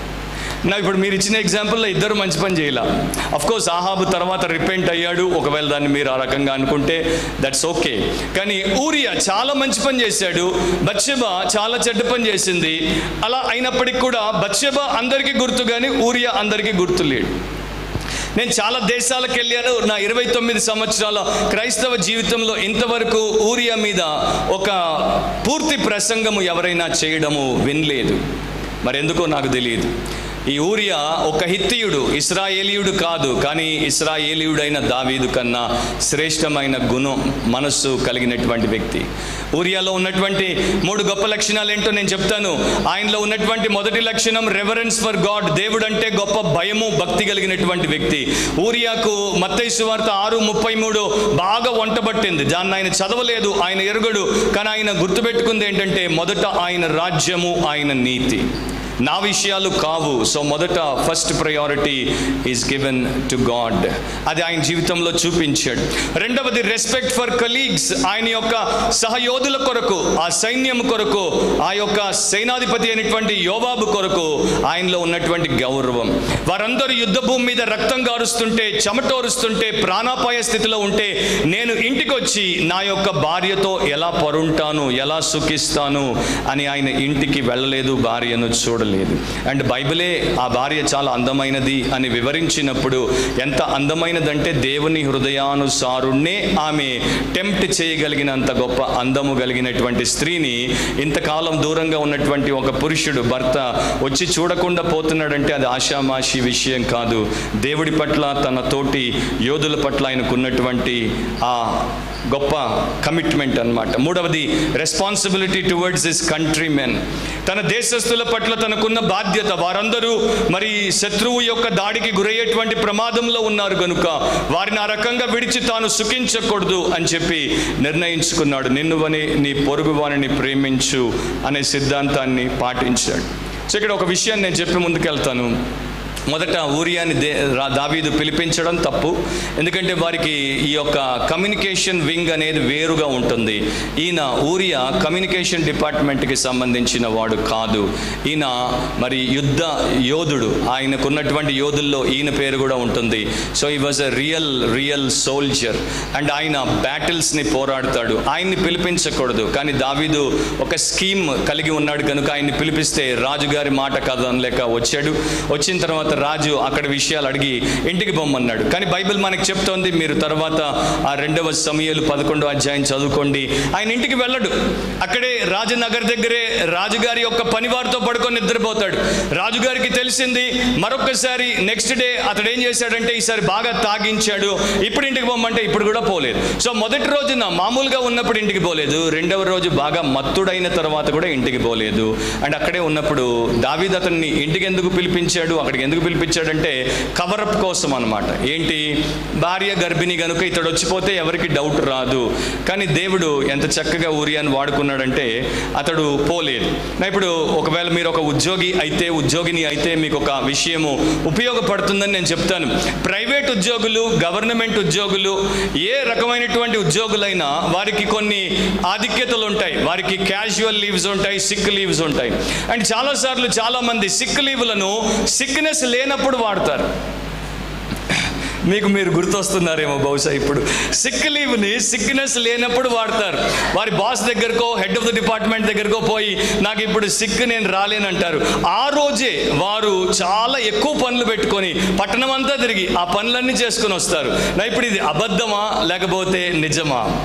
Speaker 1: నా ఇప్పుడు మీరు ఇచ్చిన ఎగ్జాంపుల్లో ఇద్దరు మంచి పని చేయాల అఫ్ కోర్స్ ఆహాబు తర్వాత రిపెంట్ అయ్యాడు ఒకవేళ దాన్ని మీరు ఆ రకంగా అనుకుంటే దట్స్ ఓకే కానీ ఊరియా చాలా మంచి పని చేశాడు బత్షెబ చాలా చెడ్డ పని చేసింది అలా అయినప్పటికీ కూడా బత్షెబ అందరికీ గుర్తు కానీ ఊరియా అందరికీ గుర్తు లేడు నేను చాలా దేశాలకు వెళ్ళాను నా ఇరవై తొమ్మిది సంవత్సరాల క్రైస్తవ జీవితంలో ఇంతవరకు ఊరియా మీద ఒక పూర్తి ప్రసంగము ఎవరైనా చేయడము వినలేదు మరెందుకో నాకు తెలియదు ఈ ఊరియా ఒక హిత్తియుడు ఇస్రాయేలీయుడు కాదు కానీ ఇస్రాయేలీయుడైన దావీదు కన్నా శ్రేష్టమైన గుణం మనస్సు కలిగినటువంటి వ్యక్తి ఊరియాలో ఉన్నటువంటి మూడు గొప్ప లక్షణాలు ఏంటో నేను చెప్తాను ఆయనలో ఉన్నటువంటి మొదటి లక్షణం రెవరెన్స్ ఫర్ గాడ్ దేవుడు అంటే గొప్ప భయము భక్తి కలిగినటువంటి వ్యక్తి ఊరియాకు మత్తైసు వార్త ఆరు ముప్పై మూడు బాగా వంటబట్టింది దాన్ని ఆయన చదవలేదు ఆయన ఎరుగడు కానీ ఆయన గుర్తుపెట్టుకుంది ఏంటంటే మొదట ఆయన రాజ్యము ఆయన నీతి నా విషయాలు కావు సో మొదట first priority is given to God అది ఆయన జీవితంలో చూపించాడు రెండవది రెస్పెక్ట్ ఫర్ కలీగ్స్ ఆయన యొక్క సహయోధుల కొరకు ఆ సైన్యం కొరకు ఆ యొక్క సేనాధిపతి అయినటువంటి యోబాబు కొరకు ఆయనలో ఉన్నటువంటి గౌరవం వారందరూ యుద్ధ భూమి మీద రక్తం గారుస్తుంటే చెమటోరుస్తుంటే ప్రాణాపాయ స్థితిలో ఉంటే నేను ఇంటికి వచ్చి నా యొక్క భార్యతో ఎలా పరుంటాను ఎలా సుఖిస్తాను అని ఆయన ఇంటికి వెళ్ళలేదు భార్యను చూడలేదు అండ్ బైబిలే ఆ భార్య చాలా అందమైనది అని వివరించినప్పుడు ఎంత అందమైనదంటే దేవుని హృదయానుసారుణ్ణే ఆమె టెంప్ట్ చేయగలిగినంత గొప్ప అందము కలిగినటువంటి స్త్రీని ఇంతకాలం దూరంగా ఉన్నటువంటి ఒక పురుషుడు భర్త వచ్చి చూడకుండా పోతున్నాడంటే అది ఆషామాషి విషయం కాదు దేవుడి పట్ల తన తోటి యోధుల పట్ల ఆయనకున్నటువంటి ఆ గొప్ప కమిట్మెంట్ అన్నమాట మూడవది responsibility towards this country men తన దేశస్తుల పట్ల తనకున్న బాధ్యత వారందరూ మరి శత్రువు యొక్క దాడికి గురయ్యేటువంటి ప్రమాదంలో ఉన్నారు గనుక వారిని ఆ రకంగా విడిచి తాను సుఖించకూడదు అని చెప్పి నిర్ణయించుకున్నాడు నిన్నువని నీ పొరుగు వారిని ప్రేమించు అనే సిద్ధాంతాన్ని పాటించాడు సో ఇక్కడ ఒక విషయాన్ని నేను చెప్పి ముందుకెళ్తాను మొదట ఊరియాని దే రా- దావీదు పిలిపించడం తప్పు ఎందుకంటే వారికి ఈ యొక్క కమ్యూనికేషన్ వింగ్ అనేది వేరుగా ఉంటుంది ఈయన ఊరియా కమ్యూనికేషన్ డిపార్ట్మెంట్కి సంబంధించిన వాడు కాదు ఈయన మరి యుద్ధ యోధుడు ఆయనకున్నటువంటి యోధుల్లో ఈయన పేరు కూడా ఉంటుంది so he was a real real soldier and ఆయన బ్యాటిల్స్ని పోరాడతాడు ఆయన్ని పిలిపించకూడదు కానీ దావీదు ఒక స్కీమ్ కలిగి ఉన్నాడు కనుక ఆయన్ని పిలిపిస్తే రాజుగారి మాట కాదు అనలేక వచ్చాడు వచ్చిన తర్వాత రాజు అక్కడ విషయాలు అడిగి ఇంటికి పొమ్మన్నాడు కానీ బైబిల్ మనకి చెప్తోంది మీరు తర్వాత ఆ రెండవ సమయాలు పదకొండవ అధ్యాయం చదువుకోండి ఆయన ఇంటికి వెళ్ళడు అక్కడే రాజనగర్ దగ్గరే రాజుగారి యొక్క పనివారితో పడుకొని నిద్రపోతాడు రాజుగారికి తెలిసింది మరొకసారి నెక్స్ట్ డే అతడు ఏం చేశాడంటే ఈసారి బాగా తాగించాడు ఇప్పుడు ఇంటికి పొమ్మంటే ఇప్పుడు కూడా పోలేదు సో మొదటి రోజున మామూలుగా ఉన్నప్పుడు ఇంటికి పోలేదు రెండవ రోజు బాగా మత్తుడైన తర్వాత కూడా ఇంటికి పోలేదు అండ్ అక్కడే ఉన్నప్పుడు దావీద్ అతన్ని ఇంటికి ఎందుకు పిలిపించాడు అక్కడికి ఎందుకు పిలిపించాడంటే కవరప్ కోసం అనమాట ఏంటి భార్య గర్భిణి గనుక ఇతడు వచ్చిపోతే ఎవరికి డౌట్ రాదు కానీ దేవుడు ఎంత చక్కగా ఊరియాని వాడుకున్నాడంటే అతడు పోలేదు నా ఇప్పుడు ఒకవేళ మీరు ఒక ఉద్యోగి అయితే ఉద్యోగిని అయితే మీకు ఒక విషయము ఉపయోగపడుతుందని నేను చెప్తాను ప్రైవేట్ ఉద్యోగులు గవర్నమెంట్ ఉద్యోగులు ఏ రకమైనటువంటి ఉద్యోగులైనా వారికి కొన్ని ఆధిక్యతలు ఉంటాయి వారికి క్యాజువల్ లీవ్స్ ఉంటాయి సిక్ లీవ్స్ ఉంటాయి అండ్ చాలాసార్లు చాలామంది సిక్ లీవ్లను సిక్నెస్ లేనప్పుడు వాడతారు మీకు మీరు గుర్తొస్తున్నారేమో బహుశా ఇప్పుడు సిక్ లీవ్ని సిక్నెస్ లేనప్పుడు వాడతారు వారి బాస్ దగ్గరకో హెడ్ ఆఫ్ ద డిపార్ట్మెంట్ దగ్గరకో పోయి నాకు ఇప్పుడు సిక్ నేను రాలేనంటారు ఆ రోజే వారు చాలా ఎక్కువ పనులు పెట్టుకొని పట్టణం అంతా తిరిగి ఆ పనులన్నీ చేసుకొని వస్తారు నా ఇప్పుడు ఇది అబద్ధమా లేకపోతే నిజమా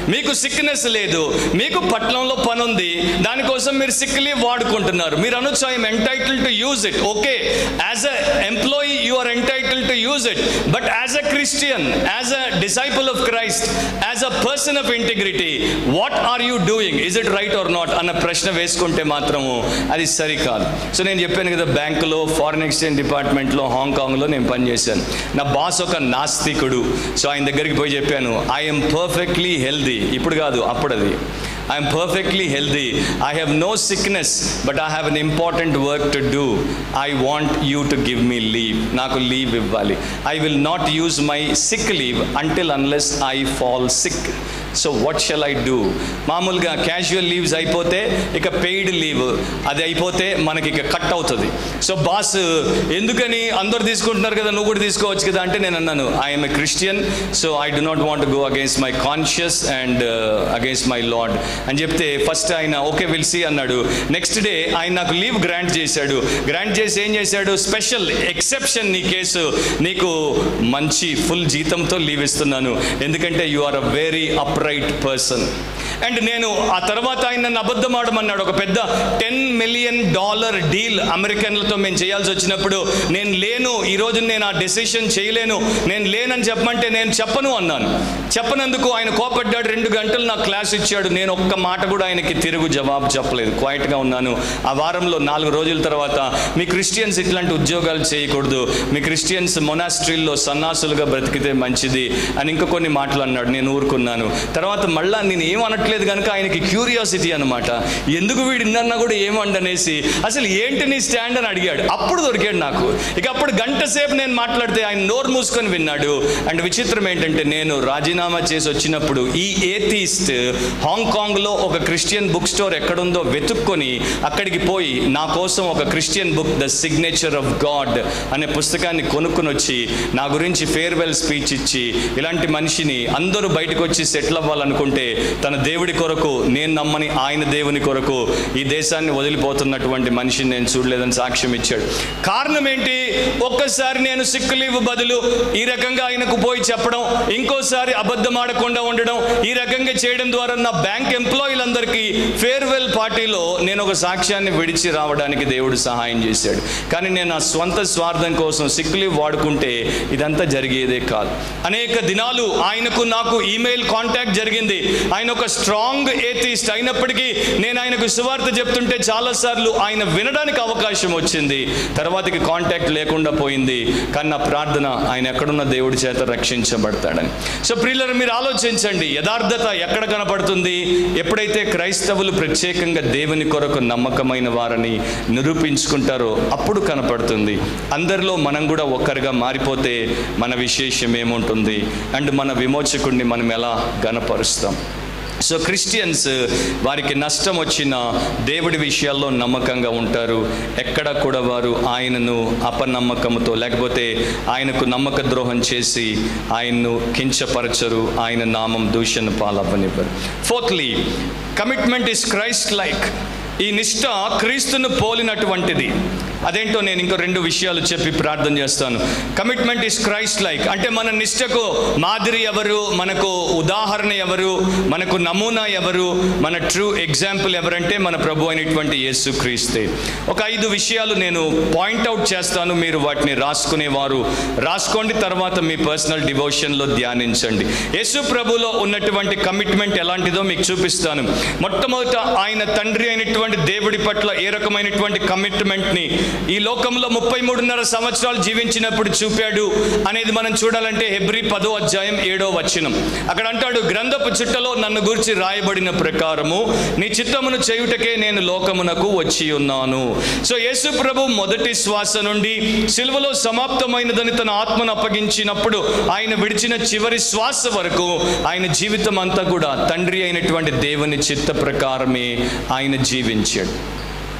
Speaker 1: మీకు సిక్నెస్ లేదు మీకు పట్నంలో పని ఉంది దానికోసం మీరు సిక్ లీవ్ వాడుకుంటున్నారు మీరు అనొచ్చు I'm entitle to use it okay as a employee you are entitle to use it but as a Christian as a disciple of Christ as a person of integrity what are you doing is it right or not అన్న ప్రశ్న వేసుకుంటే మాత్రము అది సరికాదు so నేను చెప్పాను కదా బ్యాంకులో ఫారిన్ ఎక్స్చేంజ్ డిపార్ట్మెంట్లో హాంకాంగ్లో నేను పనిచేశాను నా బాస్ ఒక నాస్తికుడు సో ఆయన దగ్గరికి పోయి చెప్పాను ఐఎమ్ పర్ఫెక్ట్లీ హెల్దీ ఇప్పుడు కాదు అప్పుడు అది I'm perfectly healthy I have no sickness but I have an important work to do I want you to give me leave నాకు లీవ్ ఇవ్వాలి I will not use my sick leave until unless I fall sick so what shall I do మామూలుగా casual leaves అయిపోతే ఇక paid leave అది అయిపోతే మనకి ఇక cut అవుతుంది సో బాస్ ఎందుకని అందరు తీసుకుంటున్నారు కదా నువ్వు కూడా తీసుకోవచ్చు కదా అంటే నేను అన్నాను I'm a Christian so I do not want go against my conscience and against my Lord అని చెప్తే ఫస్ట్ ఆయన ఓకే విల్ సీ అన్నాడు నెక్స్ట్ డే ఆయన నాకు లీవ్ గ్రాంట్ చేశాడు గ్రాంట్ చేసి ఏం చేశాడు స్పెషల్ ఎక్సెప్షన్ నీ కేసు నీకు మంచి ఫుల్ జీతంతో లీవ్ ఇస్తున్నాను ఎందుకంటే you are a very upright person and నేను ఆ తర్వాత ఆయన నన్ను అబద్ధం ఆడమన్నాడు ఒక పెద్ద టెన్ మిలియన్ డాలర్ డీల్ అమెరికన్లతో మేము చేయాల్సి వచ్చినప్పుడు నేను లేను ఈరోజు నేను ఆ డెసిషన్ చేయలేను నేను లేనని చెప్పమంటే నేను చెప్పను అన్నాను చెప్పనందుకు ఆయన కోపడ్డాడు రెండు గంటలు నాకు క్లాస్ ఇచ్చాడు నేను ఒక్క మాట కూడా ఆయనకి తిరుగు జవాబు చెప్పలేదు క్వైట్గా ఉన్నాను ఆ వారంలో నాలుగు రోజుల తర్వాత మీ క్రిస్టియన్స్ ఇట్లాంటి ఉద్యోగాలు చేయకూడదు మీ క్రిస్టియన్స్ మొనాస్ట్రీల్లో సన్నాసులుగా బ్రతికితే మంచిది అని ఇంకా కొన్ని మాటలు అన్నాడు నేను ఊరుకున్నాను తర్వాత మళ్ళా నేను ఏం అనట్లేదు కనుక ఆయనకి క్యూరియాసిటీ అనమాట ఎందుకు వీడు ఇన్నన్నా కూడా ఏమండనేసి అసలు ఏంటి నీ స్టాండ్ అని అడిగాడు అప్పుడు దొరికాడు నాకు ఇక అప్పుడు గంట సేపు నేను మాట్లాడితే ఆయన నోరు మూసుకొని విన్నాడు అండ్ విచిత్రం ఏంటంటే నేను రాజీనామా చేసి వచ్చినప్పుడు ఈ ఏథీస్ట్ హాంకాంగ్లో ఒక క్రిస్టియన్ బుక్ స్టోర్ ఎక్కడుందో వెతుక్కొని అక్కడికి పోయి నా కోసం ఒక Christian book the signature of God అనే పుస్తకాన్ని కొనుక్కొని వచ్చి నా గురించి ఫేర్వెల్ స్పీచ్ ఇచ్చి ఇలాంటి మనిషిని అందరూ బయటకు వచ్చి సెటిల్ అవ్వాలనుకుంటే తన దేవుడి కొరకు నేను నమ్మని ఆయన దేవుని కొరకు ఈ దేశాన్ని వదిలిపోతున్నటువంటి మనిషిని నేను చూడలేదని సాక్ష్యం ఇచ్చాడు కారణం ఏంటి ఒక్కసారి నేను సిక్కు లీవ్ బదులు ఈ రకంగా ఆయనకు పోయి చెప్పడం ఇంకోసారి అబద్ధం ఆడకుండా ఉండడం ఈ రకంగా చేయడం ద్వారా నా బ్యాంక్ ఎంప్లాయీలందరికీ ఫేర్వెల్ పార్టీలో నేను ఒక సాక్ష్యాన్ని విడిచి రావడానికి దేవుడు సహాయం చేశాడు కానీ నేను నా స్వంత స్వార్థం కోసం సిక్ లీవ్ వాడుకుంటే ఇదంతా జరిగేదే కాదు అనేక దినాలు ఆయనకు నాకు ఈమెయిల్ కాంటాక్ట్ జరిగింది ఆయన ఒక స్ట్రాంగ్ ఏథిస్ట్ అయినప్పటికీ నేను ఆయనకు సువార్త చెప్తుంటే చాలాసార్లు ఆయన వినడానికి అవకాశం వచ్చింది తర్వాతకి కాంటాక్ట్ లేకుండా పోయింది కానీ నా ప్రార్థన ఆయన ఎక్కడున్న దేవుడి చేత రక్షించబడతాడని సో ప్రియులరు మీరు ఆలోచించండి యథార్థత ఎక్కడ కనపడుతుంది ఎప్పుడైతే క్రైస్తవులు ప్రత్యేకంగా దేవుని కొరకు నమ్మకమైన వారని నిరూపించుకుంటారో అప్పుడు కనపడుతుంది అందరిలో మనం కూడా ఒక్కరిగా మారిపోతే మన విశేషం ఏముంటుంది అండ్ మన విమోచకుడిని మనం ఎలా గనపరుస్తాం సో క్రిస్టియన్స్ వారికి నష్టం వచ్చిన దేవుడి విషయాల్లో నమ్మకంగా ఉంటారు ఎక్కడ కూడా వారు ఆయనను అపనమ్మకంతో లేకపోతే ఆయనకు నమ్మక ద్రోహం చేసి ఆయన్ను కించపరచరు ఆయన నామం దూషణ పాలవ్వనివ్వరు fourthly commitment is Christ like ఈ నిష్ట క్రీస్తును పోలినటువంటిది అదేంటో నేను ఇంకో రెండు విషయాలు చెప్పి ప్రార్థన చేస్తాను కమిట్మెంట్ ఇస్ క్రైస్ట్ లైక్ అంటే మన నిష్టకు మాదిరి ఎవరు మనకు ఉదాహరణ ఎవరు మనకు నమూనా ఎవరు మన ట్రూ ఎగ్జాంపుల్ ఎవరంటే మన ప్రభు అయినటువంటి యేసు క్రీస్తే ఒక ఐదు విషయాలు నేను పాయింట్అవుట్ చేస్తాను మీరు వాటిని రాసుకునేవారు రాసుకోండి తర్వాత మీ పర్సనల్ డివోషన్లో ధ్యానించండి యేసు ప్రభులో ఉన్నటువంటి కమిట్మెంట్ ఎలాంటిదో మీకు చూపిస్తాను మొట్టమొదట ఆయన తండ్రి అయినటువంటి దేవుడి పట్ల ఏ రకమైనటువంటి కమిట్మెంట్ని ఈ లోకంలో ముప్పై మూడున్నర సంవత్సరాలు జీవించినప్పుడు చూపాడు అనేది మనం చూడాలంటే హెబ్రి పదో అధ్యాయం ఏడో వచనం అక్కడ అంటాడు గ్రంథపు చుట్టలో నన్ను గురించి రాయబడిన ప్రకారము నీ చిత్తమును చేయుటకే నేను లోకమునకు వచ్చి ఉన్నాను సో యేసు ప్రభు మొదటి శ్వాస నుండి సిలువలో సమాప్తమైనదని తన ఆత్మను అప్పగించినప్పుడు ఆయన విడిచిన చివరి శ్వాస వరకు ఆయన జీవితం అంతా కూడా తండ్రి అయినటువంటి దేవుని చిత్త ప్రకారమే ఆయన జీవించాడు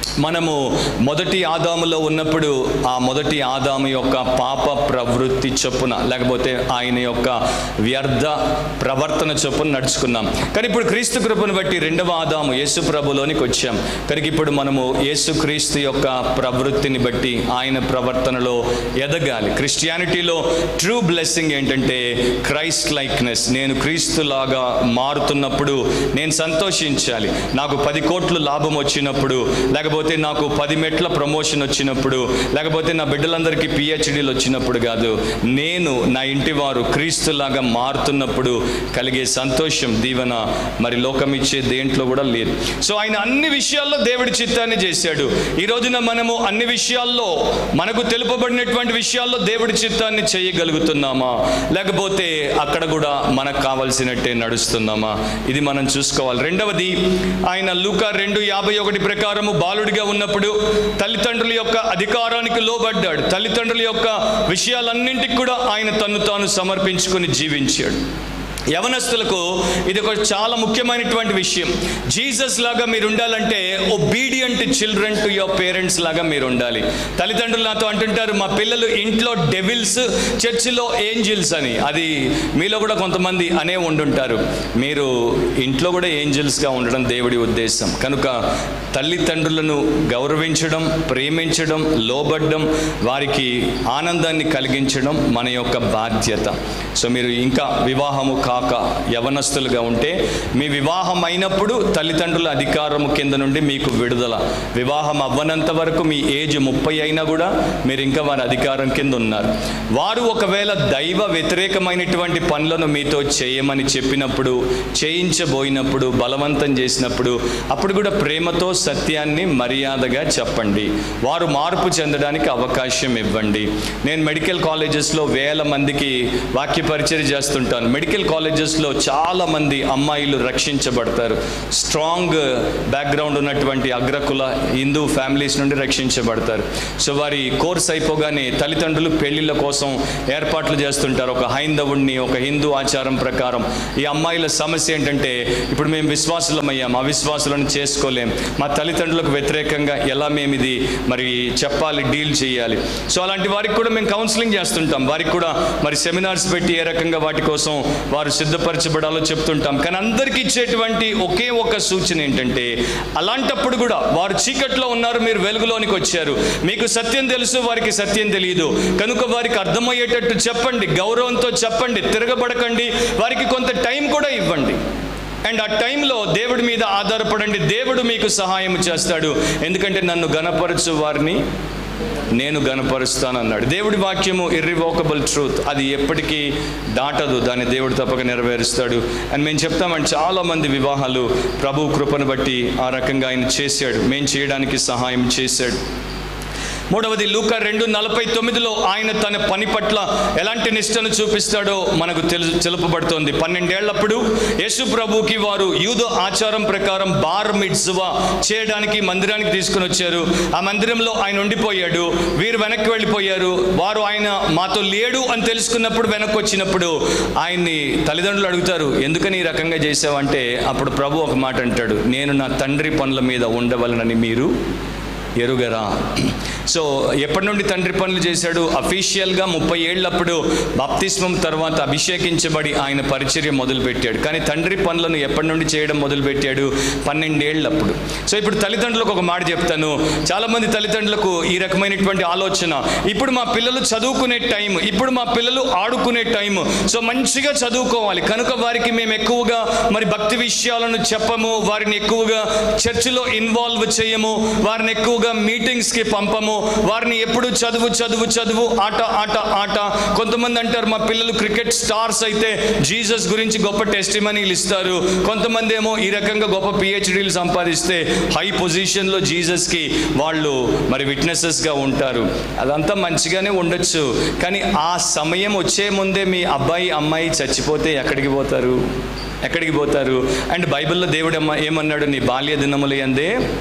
Speaker 1: మనము మొదటి ఆదాములో ఉన్నప్పుడు ఆ మొదటి ఆదాము యొక్క పాప ప్రవృత్తి చొప్పున లేకపోతే ఆయన యొక్క వ్యర్థ ప్రవర్తన చొప్పున నడుచుకున్నాం కానీ ఇప్పుడు క్రీస్తు కృపను బట్టి రెండవ ఆదాము యేసు ప్రభులోనికి వచ్చాం కనుక ఇప్పుడు మనము యేసు క్రీస్తు యొక్క ప్రవృత్తిని బట్టి ఆయన ప్రవర్తనలో ఎదగాలి క్రిస్టియానిటీలో ట్రూ బ్లెస్సింగ్ ఏంటంటే క్రైస్ట్ లైక్నెస్ నేను క్రీస్తులాగా మారుతున్నప్పుడు నేను సంతోషించాలి నాకు పది కోట్లు లాభం వచ్చినప్పుడు లేకపోతే నాకు పది మెట్ల ప్రమోషన్ వచ్చినప్పుడు లేకపోతే నా బిడ్డలందరికీ పిహెచ్డీలు వచ్చినప్పుడు కాదు నేను నా ఇంటి వారు క్రీస్తులాగా మారుతున్నప్పుడు కలిగే సంతోషం దీవెన మరి లోకం ఇచ్చే దేంట్లో కూడా లేదు సో ఆయన అన్ని విషయాల్లో దేవుడి చిత్తాన్ని చేశాడు ఈ రోజున మనము అన్ని విషయాల్లో మనకు తెలుపబడినటువంటి విషయాల్లో దేవుడి చిత్తాన్ని చేయగలుగుతున్నామా లేకపోతే అక్కడ కూడా మనకు కావలసినట్టే నడుస్తున్నామా ఇది మనం చూసుకోవాలి రెండవది ఆయన లూకా రెండు యాభై ఒకటి ప్రకారము బాలుడిగా ఉన్నప్పుడు తల్లిదండ్రుల యొక్క అధికారానికి లోబడ్డాడు తల్లిదండ్రుల యొక్క విషయాలన్నింటికి కూడా ఆయన తన్ను తాను సమర్పించుకొని జీవించాడు యవనస్తులకు ఇది ఒక చాలా ముఖ్యమైనటువంటి విషయం జీసస్ లాగా మీరు ఉండాలంటే obedient children to your parents లాగా మీరు ఉండాలి తల్లిదండ్రులు నాతో అంటుంటారు మా పిల్లలు ఇంట్లో డెవిల్స్ చర్చిలో ఏంజిల్స్ అని అది మీలో కూడా కొంతమంది అనే ఉండుంటారు మీరు ఇంట్లో కూడా ఏంజిల్స్గా ఉండడం దేవుడి ఉద్దేశం కనుక తల్లిదండ్రులను గౌరవించడం ప్రేమించడం లోబడ్డం వారికి ఆనందాన్ని కలిగించడం మన యొక్క బాధ్యత సో మీరు ఇంకా వివాహము కాక యవనస్తులుగా ఉంటే మీ వివాహం అయినప్పుడు తల్లిదండ్రుల అధికారము కింద నుండి మీకు విడుదల వివాహం అవ్వనంత వరకు మీ ఏజ్ ముప్పై అయినా కూడా మీరు ఇంకా వారి అధికారం కింద ఉన్నారు వారు ఒకవేళ దైవ వ్యతిరేకమైనటువంటి పనులను మీతో చేయమని చెప్పినప్పుడు చేయించబోయినప్పుడు బలవంతం చేసినప్పుడు అప్పుడు కూడా ప్రేమతో సత్యాన్ని మర్యాదగా చెప్పండి వారు మార్పు చెందడానికి అవకాశం ఇవ్వండి నేను మెడికల్ కాలేజెస్లో వేల మందికి వాక్య పరిచయం చేస్తుంటాను మెడికల్ కాలేజెస్లో చాలా మంది అమ్మాయిలు రక్షించబడతారు స్ట్రాంగ్ బ్యాక్గ్రౌండ్ ఉన్నటువంటి అగ్రకుల హిందూ ఫ్యామిలీస్ నుండి రక్షించబడతారు సో వారి కోర్స్ అయిపోగానే తల్లిదండ్రులు పెళ్లిళ్ళ కోసం ఏర్పాట్లు చేస్తుంటారు ఒక హైందవుణ్ణి ఒక హిందూ ఆచారం ప్రకారం ఈ అమ్మాయిల సమస్య ఏంటంటే ఇప్పుడు మేము విశ్వాసులమయ్యాం అవిశ్వాసులను చేసుకోలేం మా తల్లిదండ్రులకు వ్యతిరేకంగా ఎలా మేము ఇది మరి చెప్పాలి డీల్ చేయాలి సో అలాంటి వారికి కూడా మేము కౌన్సిలింగ్ చేస్తుంటాం వారికి కూడా మరి సెమినార్స్ పెట్టి ఏ రకంగా వాటి కోసం వారు సిద్ధపరచబడాలో చెప్తుంటాం కానీ అందరికీ ఇచ్చేటువంటి ఒకే ఒక సూచన ఏంటంటే అలాంటప్పుడు కూడా వారు చీకట్లో ఉన్నారు మీరు వెలుగులోనికి వచ్చారు మీకు సత్యం తెలుసు వారికి సత్యం తెలియదు కనుక వారికి అర్థమయ్యేటట్టు చెప్పండి గౌరవంతో చెప్పండి తిరగబడకండి వారికి కొంత టైం కూడా ఇవ్వండి అండ్ ఆ టైంలో దేవుడి మీద ఆధారపడండి దేవుడు మీకు సహాయం చేస్తాడు ఎందుకంటే నన్ను గనపరచు వారిని నేను గనపరుస్తాను అన్నాడు దేవుడి వాక్యము ఇర్రివోకబుల్ ట్రూత్ అది ఎప్పటికీ దాటదు దాన్ని దేవుడు తప్పక నెరవేరుస్తాడు అని మేము చెప్తామండి చాలా మంది వివాహాలు ప్రభు కృపను బట్టి ఆ రకంగా ఆయన చేశాడు మేము చేయడానికి సహాయం చేశాడు మూడవది లూక రెండు నలభై తొమ్మిదిలో ఆయన తన పని పట్ల ఎలాంటి నిష్టను చూపిస్తాడో మనకు తెలు తెలుపబడుతోంది పన్నెండేళ్లప్పుడు యేసు ప్రభుకి వారు యూదు ఆచారం ప్రకారం బార్ మిడ్జువా చేయడానికి మందిరానికి తీసుకుని వచ్చారు ఆ మందిరంలో ఆయన ఉండిపోయాడు వీరు వెనక్కి వెళ్ళిపోయారు వారు ఆయన మాతో లేడు అని తెలుసుకున్నప్పుడు వెనక్కి వచ్చినప్పుడు ఆయన్ని తల్లిదండ్రులు అడుగుతారు ఎందుకని ఈ రకంగా చేసావంటే అప్పుడు ప్రభు ఒక మాట అంటాడు నేను నా తండ్రి పనుల మీద ఉండవలనని మీరు ఎరుగరా సో ఎప్పటి నుండి తండ్రి పనులు చేశాడు అఫీషియల్గా ముప్పై ఏళ్ళప్పుడు బాప్తిస్మం తర్వాత అభిషేకించబడి ఆయన పరిచర్య మొదలుపెట్టాడు కానీ తండ్రి పనులను ఎప్పటి నుండి చేయడం మొదలుపెట్టాడు పన్నెండేళ్ళప్పుడు సో ఇప్పుడు తల్లిదండ్రులకు ఒక మాట చెప్తాను చాలామంది తల్లిదండ్రులకు ఈ రకమైనటువంటి ఆలోచన ఇప్పుడు మా పిల్లలు చదువుకునే టైం ఇప్పుడు మా పిల్లలు ఆడుకునే టైం సో మంచిగా చదువుకోవాలి కనుక వారికి మేము ఎక్కువగా మరి భక్తి విషయాలను చెప్పము వారిని ఎక్కువగా చర్చిలో ఇన్వాల్వ్ చేయము వారిని ఎక్కువగా మీటింగ్స్కి పంపము వారిని ఎప్పుడు చదువు చదువు చదువు ఆట ఆట ఆట కొంతమంది అంటారు మా పిల్లలు క్రికెట్ స్టార్స్ అయితే జీసస్ గురించి గొప్ప టెస్టిమనీలు ఇస్తారు కొంతమంది ఏమో ఈ రకంగా గొప్ప పిహెచ్డీలు సంపాదిస్తే హై పొజిషన్లో జీసస్కి వాళ్ళు మరి విట్నెసెస్గా ఉంటారు అదంతా మంచిగానే ఉండొచ్చు కానీ ఆ సమయం వచ్చే ముందే మీ అబ్బాయి అమ్మాయి చచ్చిపోతే ఎక్కడికి పోతారు ఎక్కడికి పోతారు అండ్ బైబిల్లో దేవుడు ఏమ- ఏమన్నాడు నీ బాల్య దినములు అందే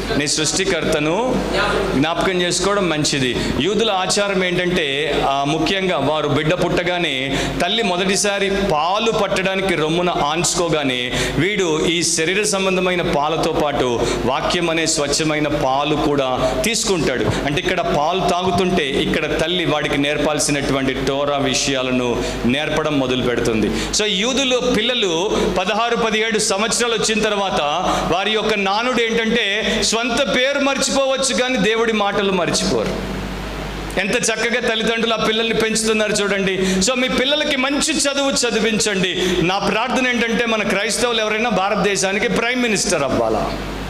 Speaker 1: నీ సృష్టికర్తను జ్ఞాపకం చేసుకోవడం మంచిది యూదుల ఆచారం ఏంటంటే ఆ, ముఖ్యంగా వారు బిడ్డ పుట్టగానే తల్లి మొదటిసారి పాలు పట్టడానికి రొమ్మున ఆంచుకోగానే వీడు ఈ శరీర సంబంధమైన పాలతో పాటు వాక్యం అనే స్వచ్ఛమైన పాలు కూడా తీసుకుంటాడు అంటే ఇక్కడ పాలు తాగుతుంటే ఇక్కడ తల్లి వాడికి నేర్పాల్సినటువంటి టోరా విషయాలను నేర్పడం మొదలు పెడుతుంది సో యూదులు పిల్లలు పదహారు పదిహేడు సంవత్సరాలు వచ్చిన తర్వాత వారి యొక్క నానుడు ఏంటంటే స్వంత పేరు మర్చిపోవచ్చు కానీ దేవుడి మాటలు మర్చిపోరు ఎంత చక్కగా తల్లిదండ్రులు ఆ పిల్లల్ని పెంచుతున్నారు చూడండి సో మీ పిల్లలకి మంచి చదువు చదివించండి నా ప్రార్థన ఏంటంటే మన క్రైస్తవులు ఎవరైనా భారతదేశానికి ప్రైమ్ మినిస్టర్ అవ్వాలా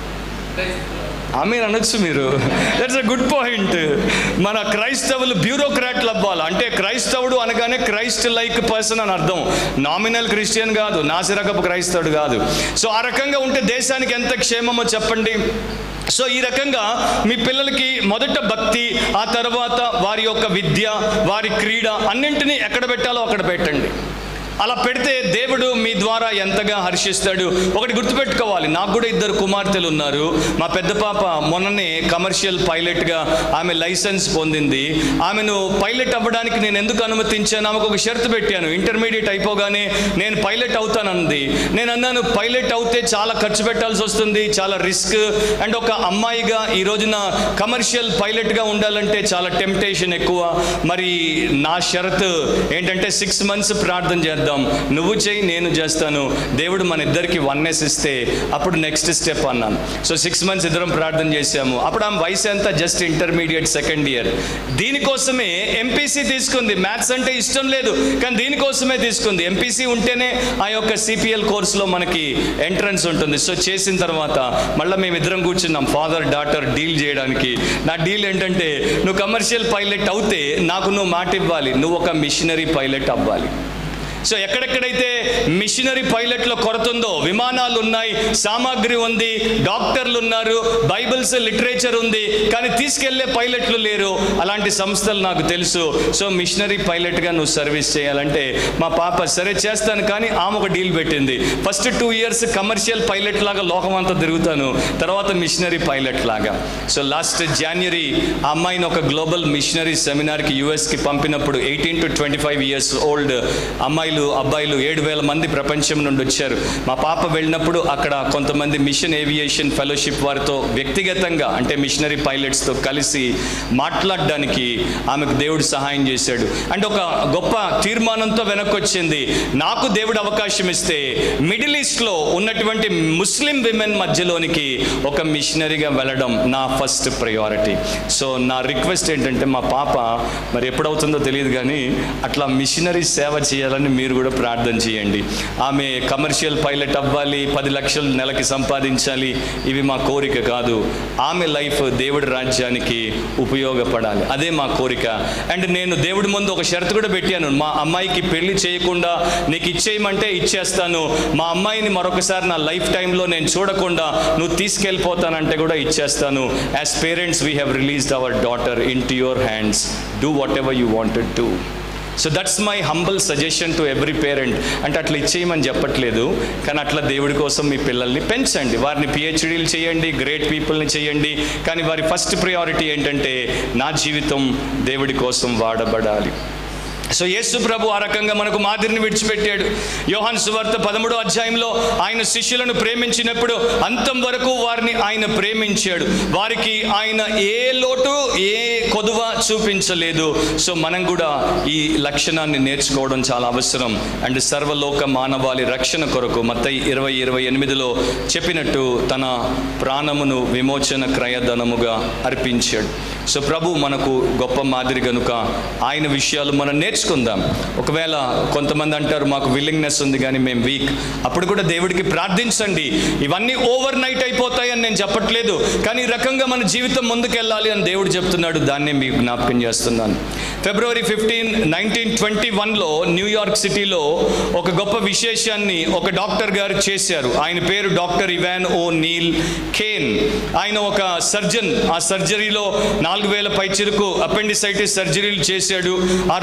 Speaker 1: ఆమె అనొచ్చు మీరు దట్స్ అ గుడ్ పాయింట్ మన క్రైస్తవులు బ్యూరోక్రాట్లు అవ్వాలి అంటే క్రైస్తవుడు అనగానే క్రైస్ట్ లైక్ పర్సన్ అని అర్థం నామినల్ క్రిస్టియన్ కాదు నాసిరకపు క్రైస్తవుడు కాదు సో ఆ రకంగా ఉంటే దేశానికి ఎంత క్షేమమో చెప్పండి సో ఈ రకంగా మీ పిల్లలకి మొదట భక్తి ఆ తర్వాత వారి యొక్క విద్య వారి క్రీడ అన్నింటినీ ఎక్కడ పెట్టాలో అక్కడ పెట్టండి అలా పెడితే దేవుడు మీ ద్వారా ఎంతగా హర్షిస్తాడు ఒకటి గుర్తుపెట్టుకోవాలి నాకు కూడా ఇద్దరు కుమార్తెలు ఉన్నారు మా పెద్ద పాప మొన్ననే కమర్షియల్ పైలట్గా ఆమె లైసెన్స్ పొందింది ఆమెను పైలట్ అవ్వడానికి నేను ఎందుకు అనుమతించాను ఆమెకు ఒక షరతు పెట్టాను ఇంటర్మీడియట్ అయిపోగానే నేను పైలట్ అవుతానంది నేను అన్నాను పైలట్ అవుతే చాలా ఖర్చు పెట్టాల్సి వస్తుంది చాలా రిస్క్ అండ్ ఒక అమ్మాయిగా ఈ రోజున కమర్షియల్ పైలట్గా ఉండాలంటే చాలా టెంప్టేషన్ ఎక్కువ మరి నా షరతు ఏంటంటే సిక్స్ మంత్స్ ప్రార్థన చేద్దాం నువ్వు చేయి నేను చేస్తాను దేవుడు మన ఇద్దరికి వన్నెస్ ఇస్తే అప్పుడు నెక్స్ట్ స్టెప్ అన్నాను సో సిక్స్ మంత్స్ ఇద్దరం ప్రార్థన చేశాము అప్పుడు ఆమె వయసు ఎంత జస్ట్ ఇంటర్మీడియట్ సెకండ్ ఇయర్ దీనికోసమే ఎంపీసీ తీసుకుంది మ్యాథ్స్ అంటే ఇష్టం లేదు కానీ దీనికోసమే తీసుకుంది ఎంపీసీ ఉంటేనే ఆ యొక్క సిపిఎల్ కోర్సులో మనకి ఎంట్రన్స్ ఉంటుంది సో చేసిన తర్వాత మళ్ళీ మేమిద్దరం కూర్చున్నాం ఫాదర్ డాటర్ డీల్ చేయడానికి నా డీల్ ఏంటంటే నువ్వు కమర్షియల్ పైలట్ అవుతే నాకు నువ్వు మాట ఇవ్వాలి నువ్వు ఒక మిషనరీ పైలట్ అవ్వాలి సో ఎక్కడెక్కడైతే మిషనరీ పైలట్లో కొరత ఉందో విమానాలు ఉన్నాయి సామాగ్రి ఉంది డాక్టర్లు ఉన్నారు బైబిల్స్ లిటరేచర్ ఉంది కానీ తీసుకెళ్లే పైలట్లు లేరు అలాంటి సంస్థలు నాకు తెలుసు సో మిషనరీ పైలట్గా నువ్వు సర్వీస్ చేయాలంటే మా పాప సరే చేస్తాను కానీ ఆమె ఒక డీల్ పెట్టింది first two years commercial pilot లాగా లోకం అంతా తిరుగుతాను తర్వాత మిషనరీ పైలట్ లాగా సో లాస్ట్ జనవరి ఆ అమ్మాయిని ఒక గ్లోబల్ మిషనరీ సెమినార్కి యుఎస్కి పంపినప్పుడు eighteen to twenty five years old అమ్మాయిలు అబ్బాయిలు ఏడు వేల మంది ప్రపంచం నుండి వచ్చారు మా పాప వెళ్ళినప్పుడు అక్కడ కొంతమంది మిషన్ ఏవియేషన్ ఫెలోషిప్ వారితో వ్యక్తిగతంగా అంటే మిషనరీ పైలట్స్తో కలిసి మాట్లాడడానికి ఆమెకు దేవుడు సహాయం చేశాడు అంటే ఒక గొప్ప తీర్మానంతో వెనక్కి వచ్చింది నాకు దేవుడు అవకాశం ఇస్తే మిడిల్ ఈస్ట్లో ఉన్నటువంటి ముస్లిం విమెన్ మధ్యలోనికి ఒక మిషనరీగా వెళ్ళడం నా ఫస్ట్ ప్రయారిటీ సో నా రిక్వెస్ట్ ఏంటంటే మా పాప మరి ఎప్పుడవుతుందో తెలియదు కానీ అట్లా మిషనరీ సేవ చేయాలని మీరు కూడా ప్రార్థన చేయండి ఆమె కమర్షియల్ పైలట్ అవ్వాలి పది లక్షలు నెలకి సంపాదించాలి ఇవి మా కోరిక కాదు ఆమె లైఫ్ దేవుడి రాజ్యానికి ఉపయోగపడాలి అదే మా కోరిక అండ్ నేను దేవుడి ముందు ఒక షరతు కూడా పెట్టాను మా అమ్మాయికి పెళ్లి చేయకుండా నీకు ఇచ్చేయమంటే ఇచ్చేస్తాను మా అమ్మాయిని మరొకసారి నా లైఫ్ టైంలో నేను చూడకుండా నువ్వు తీసుకెళ్ళిపోతానంటే కూడా ఇచ్చేస్తాను as parents we have released our daughter into your hands do whatever you wanted to so that's my humble suggestion to every parent అంటే అట్లా ఇచ్చేయమని చెప్పట్లేదు కానీ అట్లా దేవుడి కోసం మీ పిల్లల్ని పెంచండి వారిని పిహెచ్డీలు చేయండి గ్రేట్ పీపుల్ని చేయండి కానీ వారి ఫస్ట్ ప్రయారిటీ ఏంటంటే నా జీవితం దేవుడి కోసం వాడబడాలి సో యేసు ప్రభు ఆ రకంగా మనకు మాదిరిని విడిచిపెట్టాడు యోహాన్ సువార్త పదమూడో అధ్యాయంలో ఆయన శిష్యులను ప్రేమించినప్పుడు అంతం వరకు వారిని ఆయన ప్రేమించాడు వారికి ఆయన ఏ లోటు ఏ కొదువ చూపించలేదు సో మనం కూడా ఈ లక్షణాన్ని నేర్చుకోవడం చాలా అవసరం అండ్ సర్వలోక మానవాళి రక్షణ కొరకు మత్తయి ఇరవై ఇరవై ఎనిమిదిలో చెప్పినట్టు తన ప్రాణమును విమోచన క్రయధనముగా అర్పించాడు సో ప్రభు మనకు గొప్ప మాదిరి గనుక ఆయన విషయాలు మనం నేర్చుకుందాం ఒకవేళ కొంతమంది అంటారు మాకు విల్లింగ్నెస్ ఉంది కానీ మేము వీక్ అప్పుడు కూడా దేవుడికి ప్రార్థించండి ఇవన్నీ ఓవర్ నైట్ అయిపోతాయి అని నేను చెప్పట్లేదు కానీ ఈ రకంగా మన జీవితం ముందుకెళ్ళాలి అని దేవుడు చెప్తున్నాడు దాన్నే మీకు జ్ఞాపకం చేస్తున్నాను ఫిబ్రవరి ఫిఫ్టీన్ నైన్టీన్ ట్వంటీ వన్లో న్యూయార్క్ సిటీలో ఒక గొప్ప విశేషాన్ని ఒక డాక్టర్ గారు చేశారు ఆయన పేరు doctor Evan O'Neill Kane ఆయన ఒక సర్జన్ ఆ సర్జరీలో నాలుగు వేల పైచిరుకు అపెండిసైటిస్ సర్జరీలు చేశాడు ఆ రోజుల్లో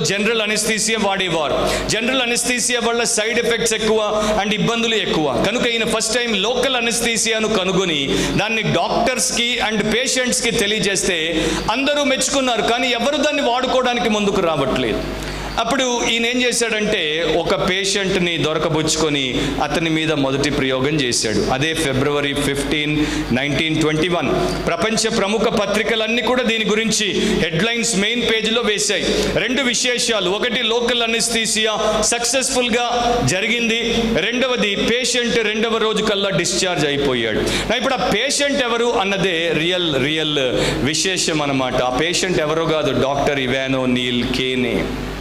Speaker 1: జనరల్ అనెస్థీసియా వాడేవారు జనరల్ అనెస్థీసియా వల్ల సైడ్ ఎఫెక్ట్స్ ఎక్కువ అండ్ ఇబ్బందులు ఎక్కువ కనుక ఈయన ఫస్ట్ టైం లోకల్ అనెస్థీసియాను కనుగొని దాన్ని డాక్టర్స్కి అండ్ పేషెంట్స్కి తెలియజేస్తే అందరూ మెచ్చుకున్నారు కానీ ఎవరు దాన్ని వాడుకోవడానికి ముందుకు రావట్లేదు అప్పుడు ఈయన ఏం చేశాడంటే ఒక పేషెంట్ని దొరకబుచ్చుకొని అతని మీద మొదటి ప్రయోగం చేశాడు అదే February fifteen nineteen twenty one ప్రపంచ ప్రముఖ పత్రికలన్నీ కూడా దీని గురించి హెడ్లైన్స్ మెయిన్ పేజీలో వేశాయి రెండు విశేషాలు ఒకటి లోకల్ అనెస్థీసియా సక్సెస్ఫుల్గా జరిగింది రెండవది పేషెంట్ రెండవ రోజు కల్లా డిశ్చార్జ్ అయిపోయాడు నా ఇప్పుడు ఆ పేషెంట్ ఎవరు అన్నదే రియల్ రియల్ విశేషం అన్నమాట ఆ పేషెంట్ ఎవరో కాదు డాక్టర్ ఇవానో నీల్ కేనే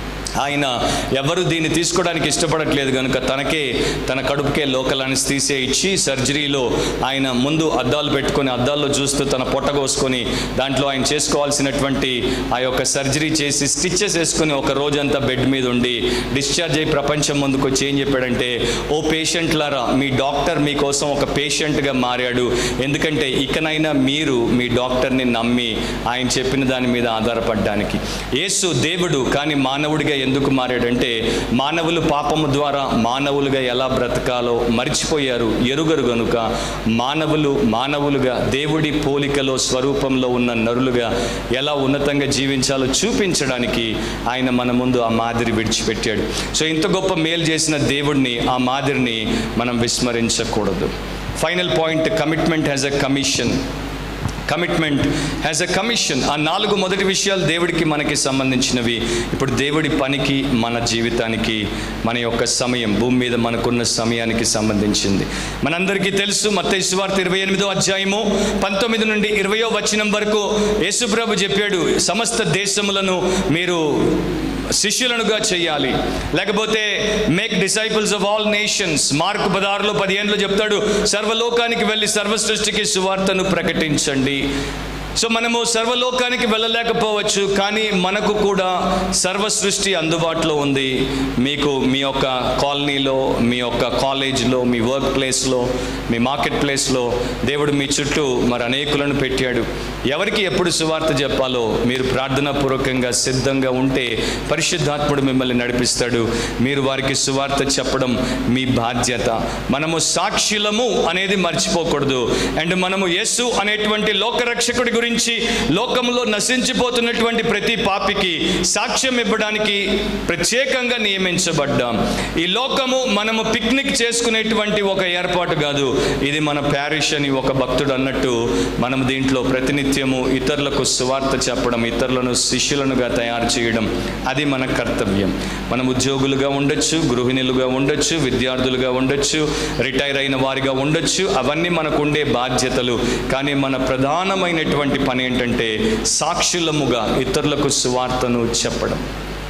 Speaker 1: ఆయన ఎవరు దీన్ని తీసుకోవడానికి ఇష్టపడట్లేదు కనుక తనకే తన కడుపుకే లోకల్ అనెస్థీసియా ఇచ్చి సర్జరీలో ఆయన ముందు అద్దాలు పెట్టుకొని అద్దాల్లో చూస్తూ తన పొట్ట కోసుకొని దాంట్లో ఆయన చేసుకోవాల్సినటువంటి ఆ యొక్క సర్జరీ చేసి స్టిచ్చెస్ వేసుకొని ఒక రోజంతా బెడ్ మీద ఉండి డిశ్చార్జ్ అయ్యి ప్రపంచం ముందుకు వచ్చి ఏం చెప్పాడంటే ఓ పేషెంట్లారా మీ డాక్టర్ మీకోసం ఒక పేషెంట్గా మారాడు ఎందుకంటే ఇకనైనా మీరు మీ డాక్టర్ని నమ్మి ఆయన చెప్పిన దాని మీద ఆధారపడడానికి యేసు దేవుడు కానీ మానవుడిగా ఎందుకు మారాడంటే మానవులు పాపము ద్వారా మానవులుగా ఎలా బ్రతకాలో మర్చిపోయారు ఎరుగరు గనుక మానవులు మానవులుగా దేవుడి పోలికలో స్వరూపంలో ఉన్న నరులుగా ఎలా ఉన్నతంగా జీవించాలో చూపించడానికి ఆయన మన ముందు ఆ మాదిరి విడిచిపెట్టాడు సో ఇంత గొప్ప మేలు చేసిన దేవుడిని ఆ మాదిరిని మనం విస్మరించకూడదు final point commitment has a commission commitment has a commission ఆ నాలుగు మొదటి విషయాలు దేవుడికి మనకి సంబంధించినవి ఇప్పుడు దేవుడి పనికి మన జీవితానికి మన యొక్క సమయం భూమి మీద మనకున్న సమయానికి సంబంధించింది మనందరికీ తెలుసు మత్తయి సువార్త ఇరవై ఎనిమిదో అధ్యాయము పంతొమ్మిది నుండి ఇరవయో వచనం వరకు యేసుప్రభు చెప్పాడు సమస్త దేశములను మీరు శిష్యులనుగా చేయాలి లేకపోతే make disciples of all nations Mark పదారులో పదిహేనులో చెప్తాడు సర్వలోకానికి వెళ్ళి సర్వ సృష్టికి సువార్తను ప్రకటించండి సో మనము సర్వలోకానికి వెళ్ళలేకపోవచ్చు కానీ మనకు కూడా సర్వ సృష్టి అందుబాటులో ఉంది మీకు మీ యొక్క కాలనీలో మీ యొక్క కాలేజ్లో మీ వర్క్ ప్లేస్లో మీ మార్కెట్ ప్లేస్లో దేవుడు మీ చుట్టూ మరి అనేకులను పెట్టాడు ఎవరికి ఎప్పుడు సువార్త చెప్పాలో మీరు ప్రార్థనాపూర్వకంగా సిద్ధంగా ఉంటే పరిశుద్ధాత్ముడు మిమ్మల్ని నడిపిస్తాడు మీరు వారికి సువార్త చెప్పడం మీ బాధ్యత మనము సాక్షులము అనేది మర్చిపోకూడదు అండ్ మనము యేసు అనేటువంటి లోకరక్షకుడి గురించి లోకంలో నశించిపోతున్నటువంటి ప్రతి పాపికి సాక్ష్యం ఇవ్వడానికి ప్రత్యేకంగా నియమించబడ్డాం ఈ లోకము మనము పిక్నిక్ చేసుకునేటువంటి ఒక ఏర్పాటు కాదు ఇది మన ప్యారిష్ అని ఒక భక్తుడు అన్నట్టు మనం దీంట్లో ప్రతినిత్యము ఇతరులకు సువార్త చెప్పడం ఇతరులను శిష్యులనుగా తయారు చేయడం అది మన కర్తవ్యం మనం ఉద్యోగులుగా ఉండొచ్చు గృహిణులుగా ఉండొచ్చు విద్యార్థులుగా ఉండొచ్చు రిటైర్ అయిన వారిగా ఉండొచ్చు అవన్నీ మనకు ఉండే బాధ్యతలు కానీ మన ప్రధానమైనటువంటి పని ఏంటంటే సాక్షులముగా ఇతరులకు సువార్తను చెప్పడం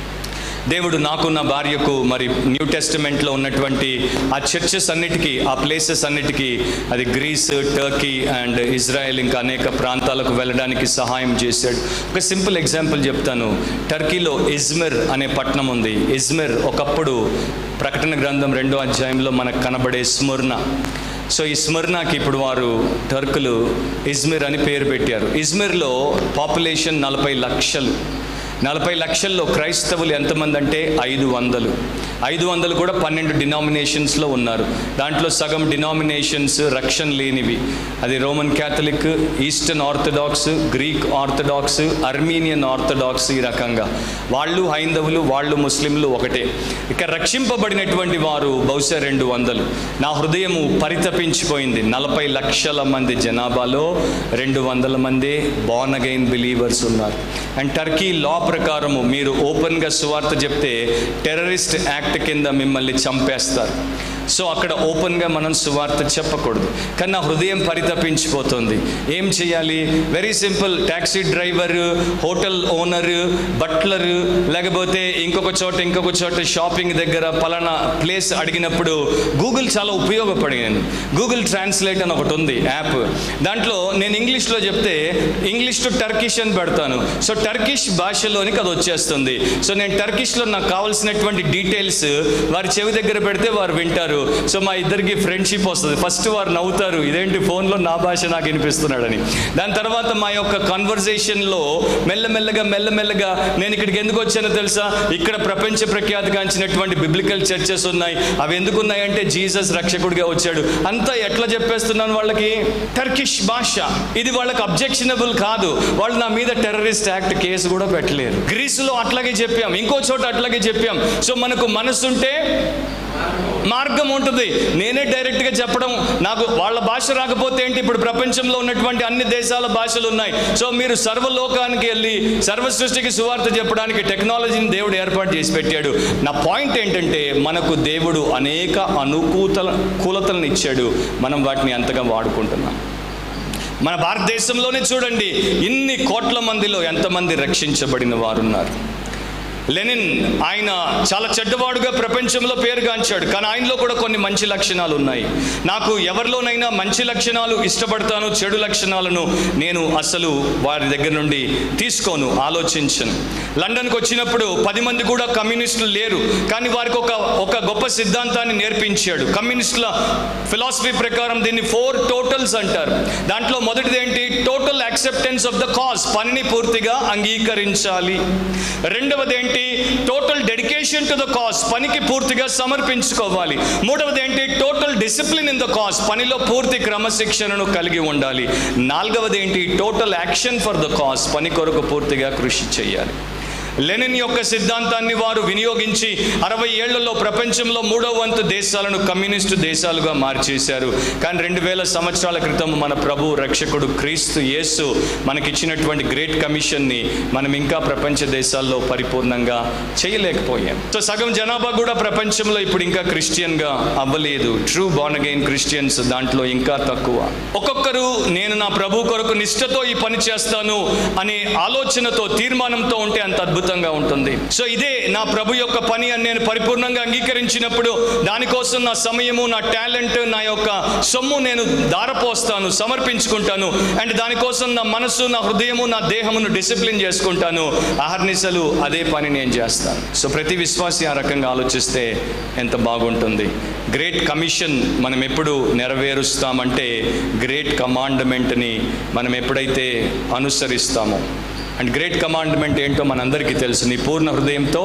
Speaker 1: దేవుడు నాకు నా భార్యకు మరి న్యూ టెస్టిమెంట్లో ఉన్నటువంటి ఆ చర్చెస్ అన్నిటికీ ఆ ప్లేసెస్ అన్నిటికీ అది గ్రీస్ టర్కీ అండ్ ఇజ్రాయెల్ ఇంకా అనేక ప్రాంతాలకు వెళ్ళడానికి సహాయం చేశాడు ఒక సింపుల్ ఎగ్జాంపుల్ చెప్తాను టర్కీలో ఇజ్మిర్ అనే పట్టణం ఉంది ఇజ్మిర్ ఒకప్పుడు ప్రకటన గ్రంథం రెండో అధ్యాయంలో మనకు కనబడే స్ముర్ణ సో ఈ స్మర్నాకి ఇప్పుడు వారు టర్కులు ఇజ్మిర్ అని పేరు పెట్టారు ఇజ్మిర్లో పాపులేషన్ నలభై లక్షలు నలభై లక్షల్లో క్రైస్తవులు ఎంతమంది అంటే ఐదు వందలు ఐదు వందలు కూడా పన్నెండు డినామినేషన్స్లో ఉన్నారు దాంట్లో సగం డినామినేషన్స్ రక్షణ లేనివి అది Roman Catholic Eastern Orthodox Greek Orthodox Armenian Orthodox ఈ రకంగా వాళ్ళు హైందవులు వాళ్ళు ముస్లింలు ఒకటే ఇక రక్షింపబడినటువంటి వారు బహుశా రెండు వందలు నా హృదయము పరితపించిపోయింది నలభై లక్షల మంది జనాభాలో రెండు వందల మంది బాన్ అగైన్ బిలీవర్స్ ఉన్నారు అండ్ టర్కీ లా ప్రకారము మీరు ఓపెన్గా సువార్త చెప్తే టెర్రరిస్ట్ యాక్ట్ కింద మిమ్మల్ని చంపేస్తారు సో అక్కడ ఓపెన్గా మనం సువార్త చెప్పకూడదు కానీ నా హృదయం పరితపించిపోతుంది ఏం చేయాలి very simple taxi driver hotel owner butler లేకపోతే ఇంకొక చోట ఇంకొక చోట షాపింగ్ దగ్గర పలానా ప్లేస్ అడిగినప్పుడు గూగుల్ చాలా ఉపయోగపడింది గూగుల్ ట్రాన్స్లేట్ అని ఒకటి ఉంది యాప్ దాంట్లో నేను ఇంగ్లీష్లో చెప్తే ఇంగ్లీష్ టు టర్కిష్ అని పెడతాను సో టర్కిష్ భాషలోనికి అది వచ్చేస్తుంది సో నేను టర్కిష్లో నాకు కావాల్సినటువంటి డీటెయిల్స్ వారి చెవి దగ్గర పెడితే వారు వింటారు ఉంటారు సో మా ఇద్దరికి ఫ్రెండ్షిప్ వస్తుంది ఫస్ట్ వారు నవ్వుతారు ఇదేంటి ఫోన్లో నా భాష నాకు వినిపిస్తున్నాడని దాని తర్వాత మా యొక్క కన్వర్జేషన్లో మెల్లమెల్లగా మెల్లమెల్లగా నేను ఇక్కడికి ఎందుకు వచ్చానో తెలుసా ఇక్కడ ప్రపంచ ప్రఖ్యాతిగాంచినటువంటి బిబ్లికల్ చర్చెస్ ఉన్నాయి అవి ఎందుకు ఉన్నాయంటే జీసస్ రక్షకుడిగా వచ్చాడు అంతా ఎట్లా చెప్పేస్తున్నాను వాళ్ళకి టర్కిష్ భాష ఇది వాళ్ళకి అబ్జెక్షనబుల్ కాదు వాళ్ళు నా మీద టెర్రరిస్ట్ యాక్ట్ కేసు కూడా పెట్టలేరు గ్రీసులో అట్లాగే చెప్పాం ఇంకో చోట అట్లాగే చెప్పాం సో మనకు మనసుంటే మార్గం ఉంటుంది నేనే డైరెక్ట్గా చెప్పడం నాకు వాళ్ళ భాష రాకపోతే ఏంటి ఇప్పుడు ప్రపంచంలో ఉన్నటువంటి అన్ని దేశాల భాషలు ఉన్నాయి సో మీరు సర్వలోకానికి వెళ్ళి సర్వ సృష్టికి సువార్త చెప్పడానికి టెక్నాలజీని దేవుడు ఏర్పాటు చేసి పెట్టాడు నా పాయింట్ ఏంటంటే మనకు దేవుడు అనేక అనుకూతల కూలతలను ఇచ్చాడు మనం వాటిని ఎంతగా వాడుకుంటున్నాం మన భారతదేశంలోనే చూడండి ఇన్ని కోట్ల మందిలో ఎంతమంది రక్షించబడిన వారు ఉన్నారు లెనిన్ ఆయన చాలా చెడ్డవాడుగా ప్రపంచంలో పేరుగాంచాడు కానీ ఆయనలో కూడా కొన్ని మంచి లక్షణాలు ఉన్నాయి నాకు ఎవరిలోనైనా మంచి లక్షణాలు ఇష్టపడతాను చెడు లక్షణాలను నేను అసలు వారి దగ్గర నుండి తీసుకోను ఆలోచించను లండన్కి వచ్చినప్పుడు పది మంది కూడా కమ్యూనిస్టులు లేరు కానీ వారికి ఒక ఒక గొప్ప సిద్ధాంతాన్ని నేర్పించాడు కమ్యూనిస్టుల ఫిలాసఫీ ప్రకారం దీన్ని ఫోర్ టోటల్స్ అంటారు దాంట్లో మొదటిది ఏంటి total acceptance of the cause పనిని పూర్తిగా అంగీకరించాలి రెండవది ఏంటి total dedication to the cause పనికి పూర్తిగా సమర్పించుకోవాలి మూడవది ఏంటి total discipline in the cause పనిలో పూర్తి క్రమశిక్షణను కలిగి ఉండాలి నాలుగవది ఏంటి total action for the cause పని కొరకు పూర్తిగా కృషి చేయాలి లెనిన్ యొక్క సిద్ధాంతాన్ని వారు వినియోగించి అరవై ఏళ్లలో ప్రపంచంలో మూడో వంతు దేశాలను కమ్యూనిస్టు దేశాలుగా మార్చేశారు కానీ రెండు వేల సంవత్సరాల క్రితం మన ప్రభు రక్షకుడు క్రీస్తు యేసు మనకిచ్చినటువంటి గ్రేట్ కమిషన్ని మనం ఇంకా ప్రపంచ దేశాల్లో పరిపూర్ణంగా చేయలేకపోయాం సో సగం జనాభా కూడా ప్రపంచంలో ఇప్పుడు ఇంకా క్రిస్టియన్గా అవ్వలేదు ట్రూ బాన్ అగైన్ క్రిస్టియన్స్ దాంట్లో ఇంకా తక్కువ ఒక్కొక్కరు నేను నా ప్రభు కొరకు నిష్ఠతో ఈ పని చేస్తాను అనే ఆలోచనతో తీర్మానంతో ఉంటే అంత అద్భుతంగా ఉంటుంది సో ఇదే నా ప్రభు యొక్క పని అని నేను పరిపూర్ణంగా అంగీకరించినప్పుడు దానికోసం నా సమయము నా టాలెంట్ నా యొక్క సొమ్ము నేను దారపోస్తాను సమర్పించుకుంటాను అండ్ దానికోసం నా మనసు నా హృదయము నా దేహమును డిసిప్లిన్ చేసుకుంటాను అహర్నిశలు అదే పని నేను చేస్తాను సో ప్రతి విశ్వాసి ఆ రకంగా ఆలోచిస్తే ఎంత బాగుంటుంది గ్రేట్ కమిషన్ మనం ఎప్పుడు నెరవేరుస్తామంటే గ్రేట్ కమాండ్మెంట్ని మనం ఎప్పుడైతే అనుసరిస్తామో అండ్ గ్రేట్ కమాండ్మెంట్ ఏంటో మనందరికీ తెలుసు నీ పూర్ణ హృదయంతో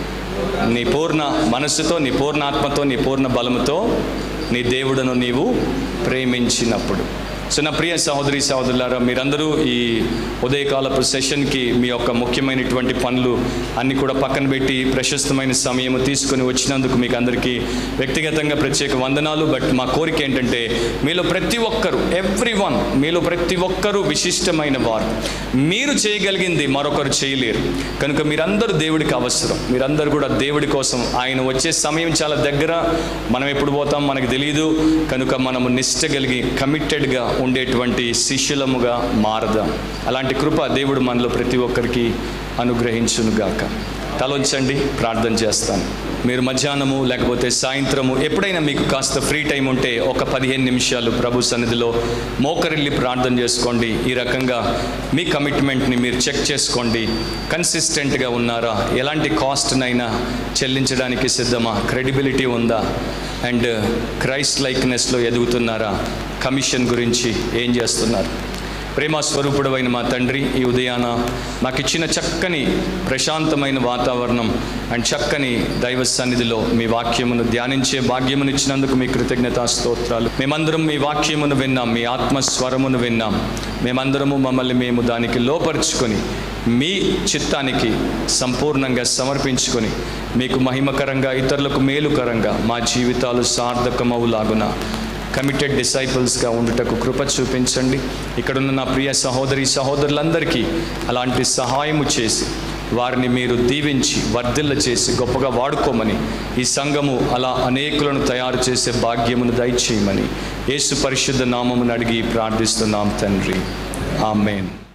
Speaker 1: నీ పూర్ణ మనస్సుతో నీ పూర్ణ ఆత్మతో నీ పూర్ణ బలముతో నీ దేవుడును నీవు ప్రేమించినప్పుడు సో నా ప్రియ సహోదరి సహోదరులారా మీరందరూ ఈ ఉదయకాలపు సెషన్కి మీ యొక్క ముఖ్యమైనటువంటి పనులు అన్ని కూడా పక్కన పెట్టి ప్రశస్తమైన సమయం తీసుకొని వచ్చినందుకు మీకు అందరికీ వ్యక్తిగతంగా ప్రత్యేక వందనాలు బట్ మా కోరిక ఏంటంటే మీలో ప్రతి ఒక్కరు ఎవ్రీ వన్ మీలో ప్రతి ఒక్కరూ విశిష్టమైన వారు మీరు చేయగలిగింది మరొకరు చేయలేరు కనుక మీరందరూ దేవుడికి అవసరం మీరందరూ కూడా దేవుడి కోసం ఆయన వచ్చే సమయం చాలా దగ్గర మనం ఎప్పుడు పోతాం మనకు తెలియదు కనుక మనము నిష్ట కలిగి కమిటెడ్గా ఉండేటువంటి శిష్యులముగా మారదాం అలాంటి కృప దేవుడు మనలో ప్రతి ఒక్కరికి అనుగ్రహించునుగాక తలొంచండి ప్రార్థన చేస్తాను మీరు మధ్యాహ్నము లేకపోతే సాయంత్రము ఎప్పుడైనా మీకు కాస్త ఫ్రీ టైం ఉంటే ఒక పదిహేను నిమిషాలు ప్రభు సన్నిధిలో మోకరిల్లి ప్రార్థన చేసుకోండి ఈ రకంగా మీ కమిట్మెంట్ని మీరు చెక్ చేసుకోండి కన్సిస్టెంట్గా ఉన్నారా ఎలాంటి కాస్ట్నైనా చెల్లించడానికి సిద్ధమా క్రెడిబిలిటీ ఉందా అండ్ క్రైస్ట్ లైక్నెస్లో ఎదుగుతున్నారా కమిషన్ గురించి ఏం చేస్తున్నారు ప్రేమ స్వరూపుడమైన మా తండ్రి ఈ ఉదయాన మాకు ఇచ్చిన చక్కని ప్రశాంతమైన వాతావరణం అండ్ చక్కని దైవ సన్నిధిలో మీ వాక్యమును ధ్యానించే భాగ్యమును ఇచ్చినందుకు మీ కృతజ్ఞతా స్తోత్రాలు మేమందరం మీ వాక్యమును విన్నాం మీ ఆత్మస్వరమును విన్నాం మేమందరము మమ్మల్ని మేము దానికి లోపరుచుకొని మీ చిత్తానికి సంపూర్ణంగా సమర్పించుకొని మీకు మహిమకరంగా ఇతరులకు మేలుకరంగా మా జీవితాలు సార్థకమవులాగున కమిటెడ్ డిసైపుల్స్గా ఉండుటకు కృప చూపించండి ఇక్కడున్న నా ప్రియ సహోదరి సహోదరులందరికీ అలాంటి సహాయము చేసి వారిని మీరు దీవించి వర్ధిల్ల చేసి గొప్పగా వాడుకోమని ఈ సంఘము అలా అనేకులను తయారు చేసే భాగ్యమును దయచేయమని యేసు పరిశుద్ధ నామమును అడిగి ప్రార్థిస్తున్నాం తండ్రి ఆమెన్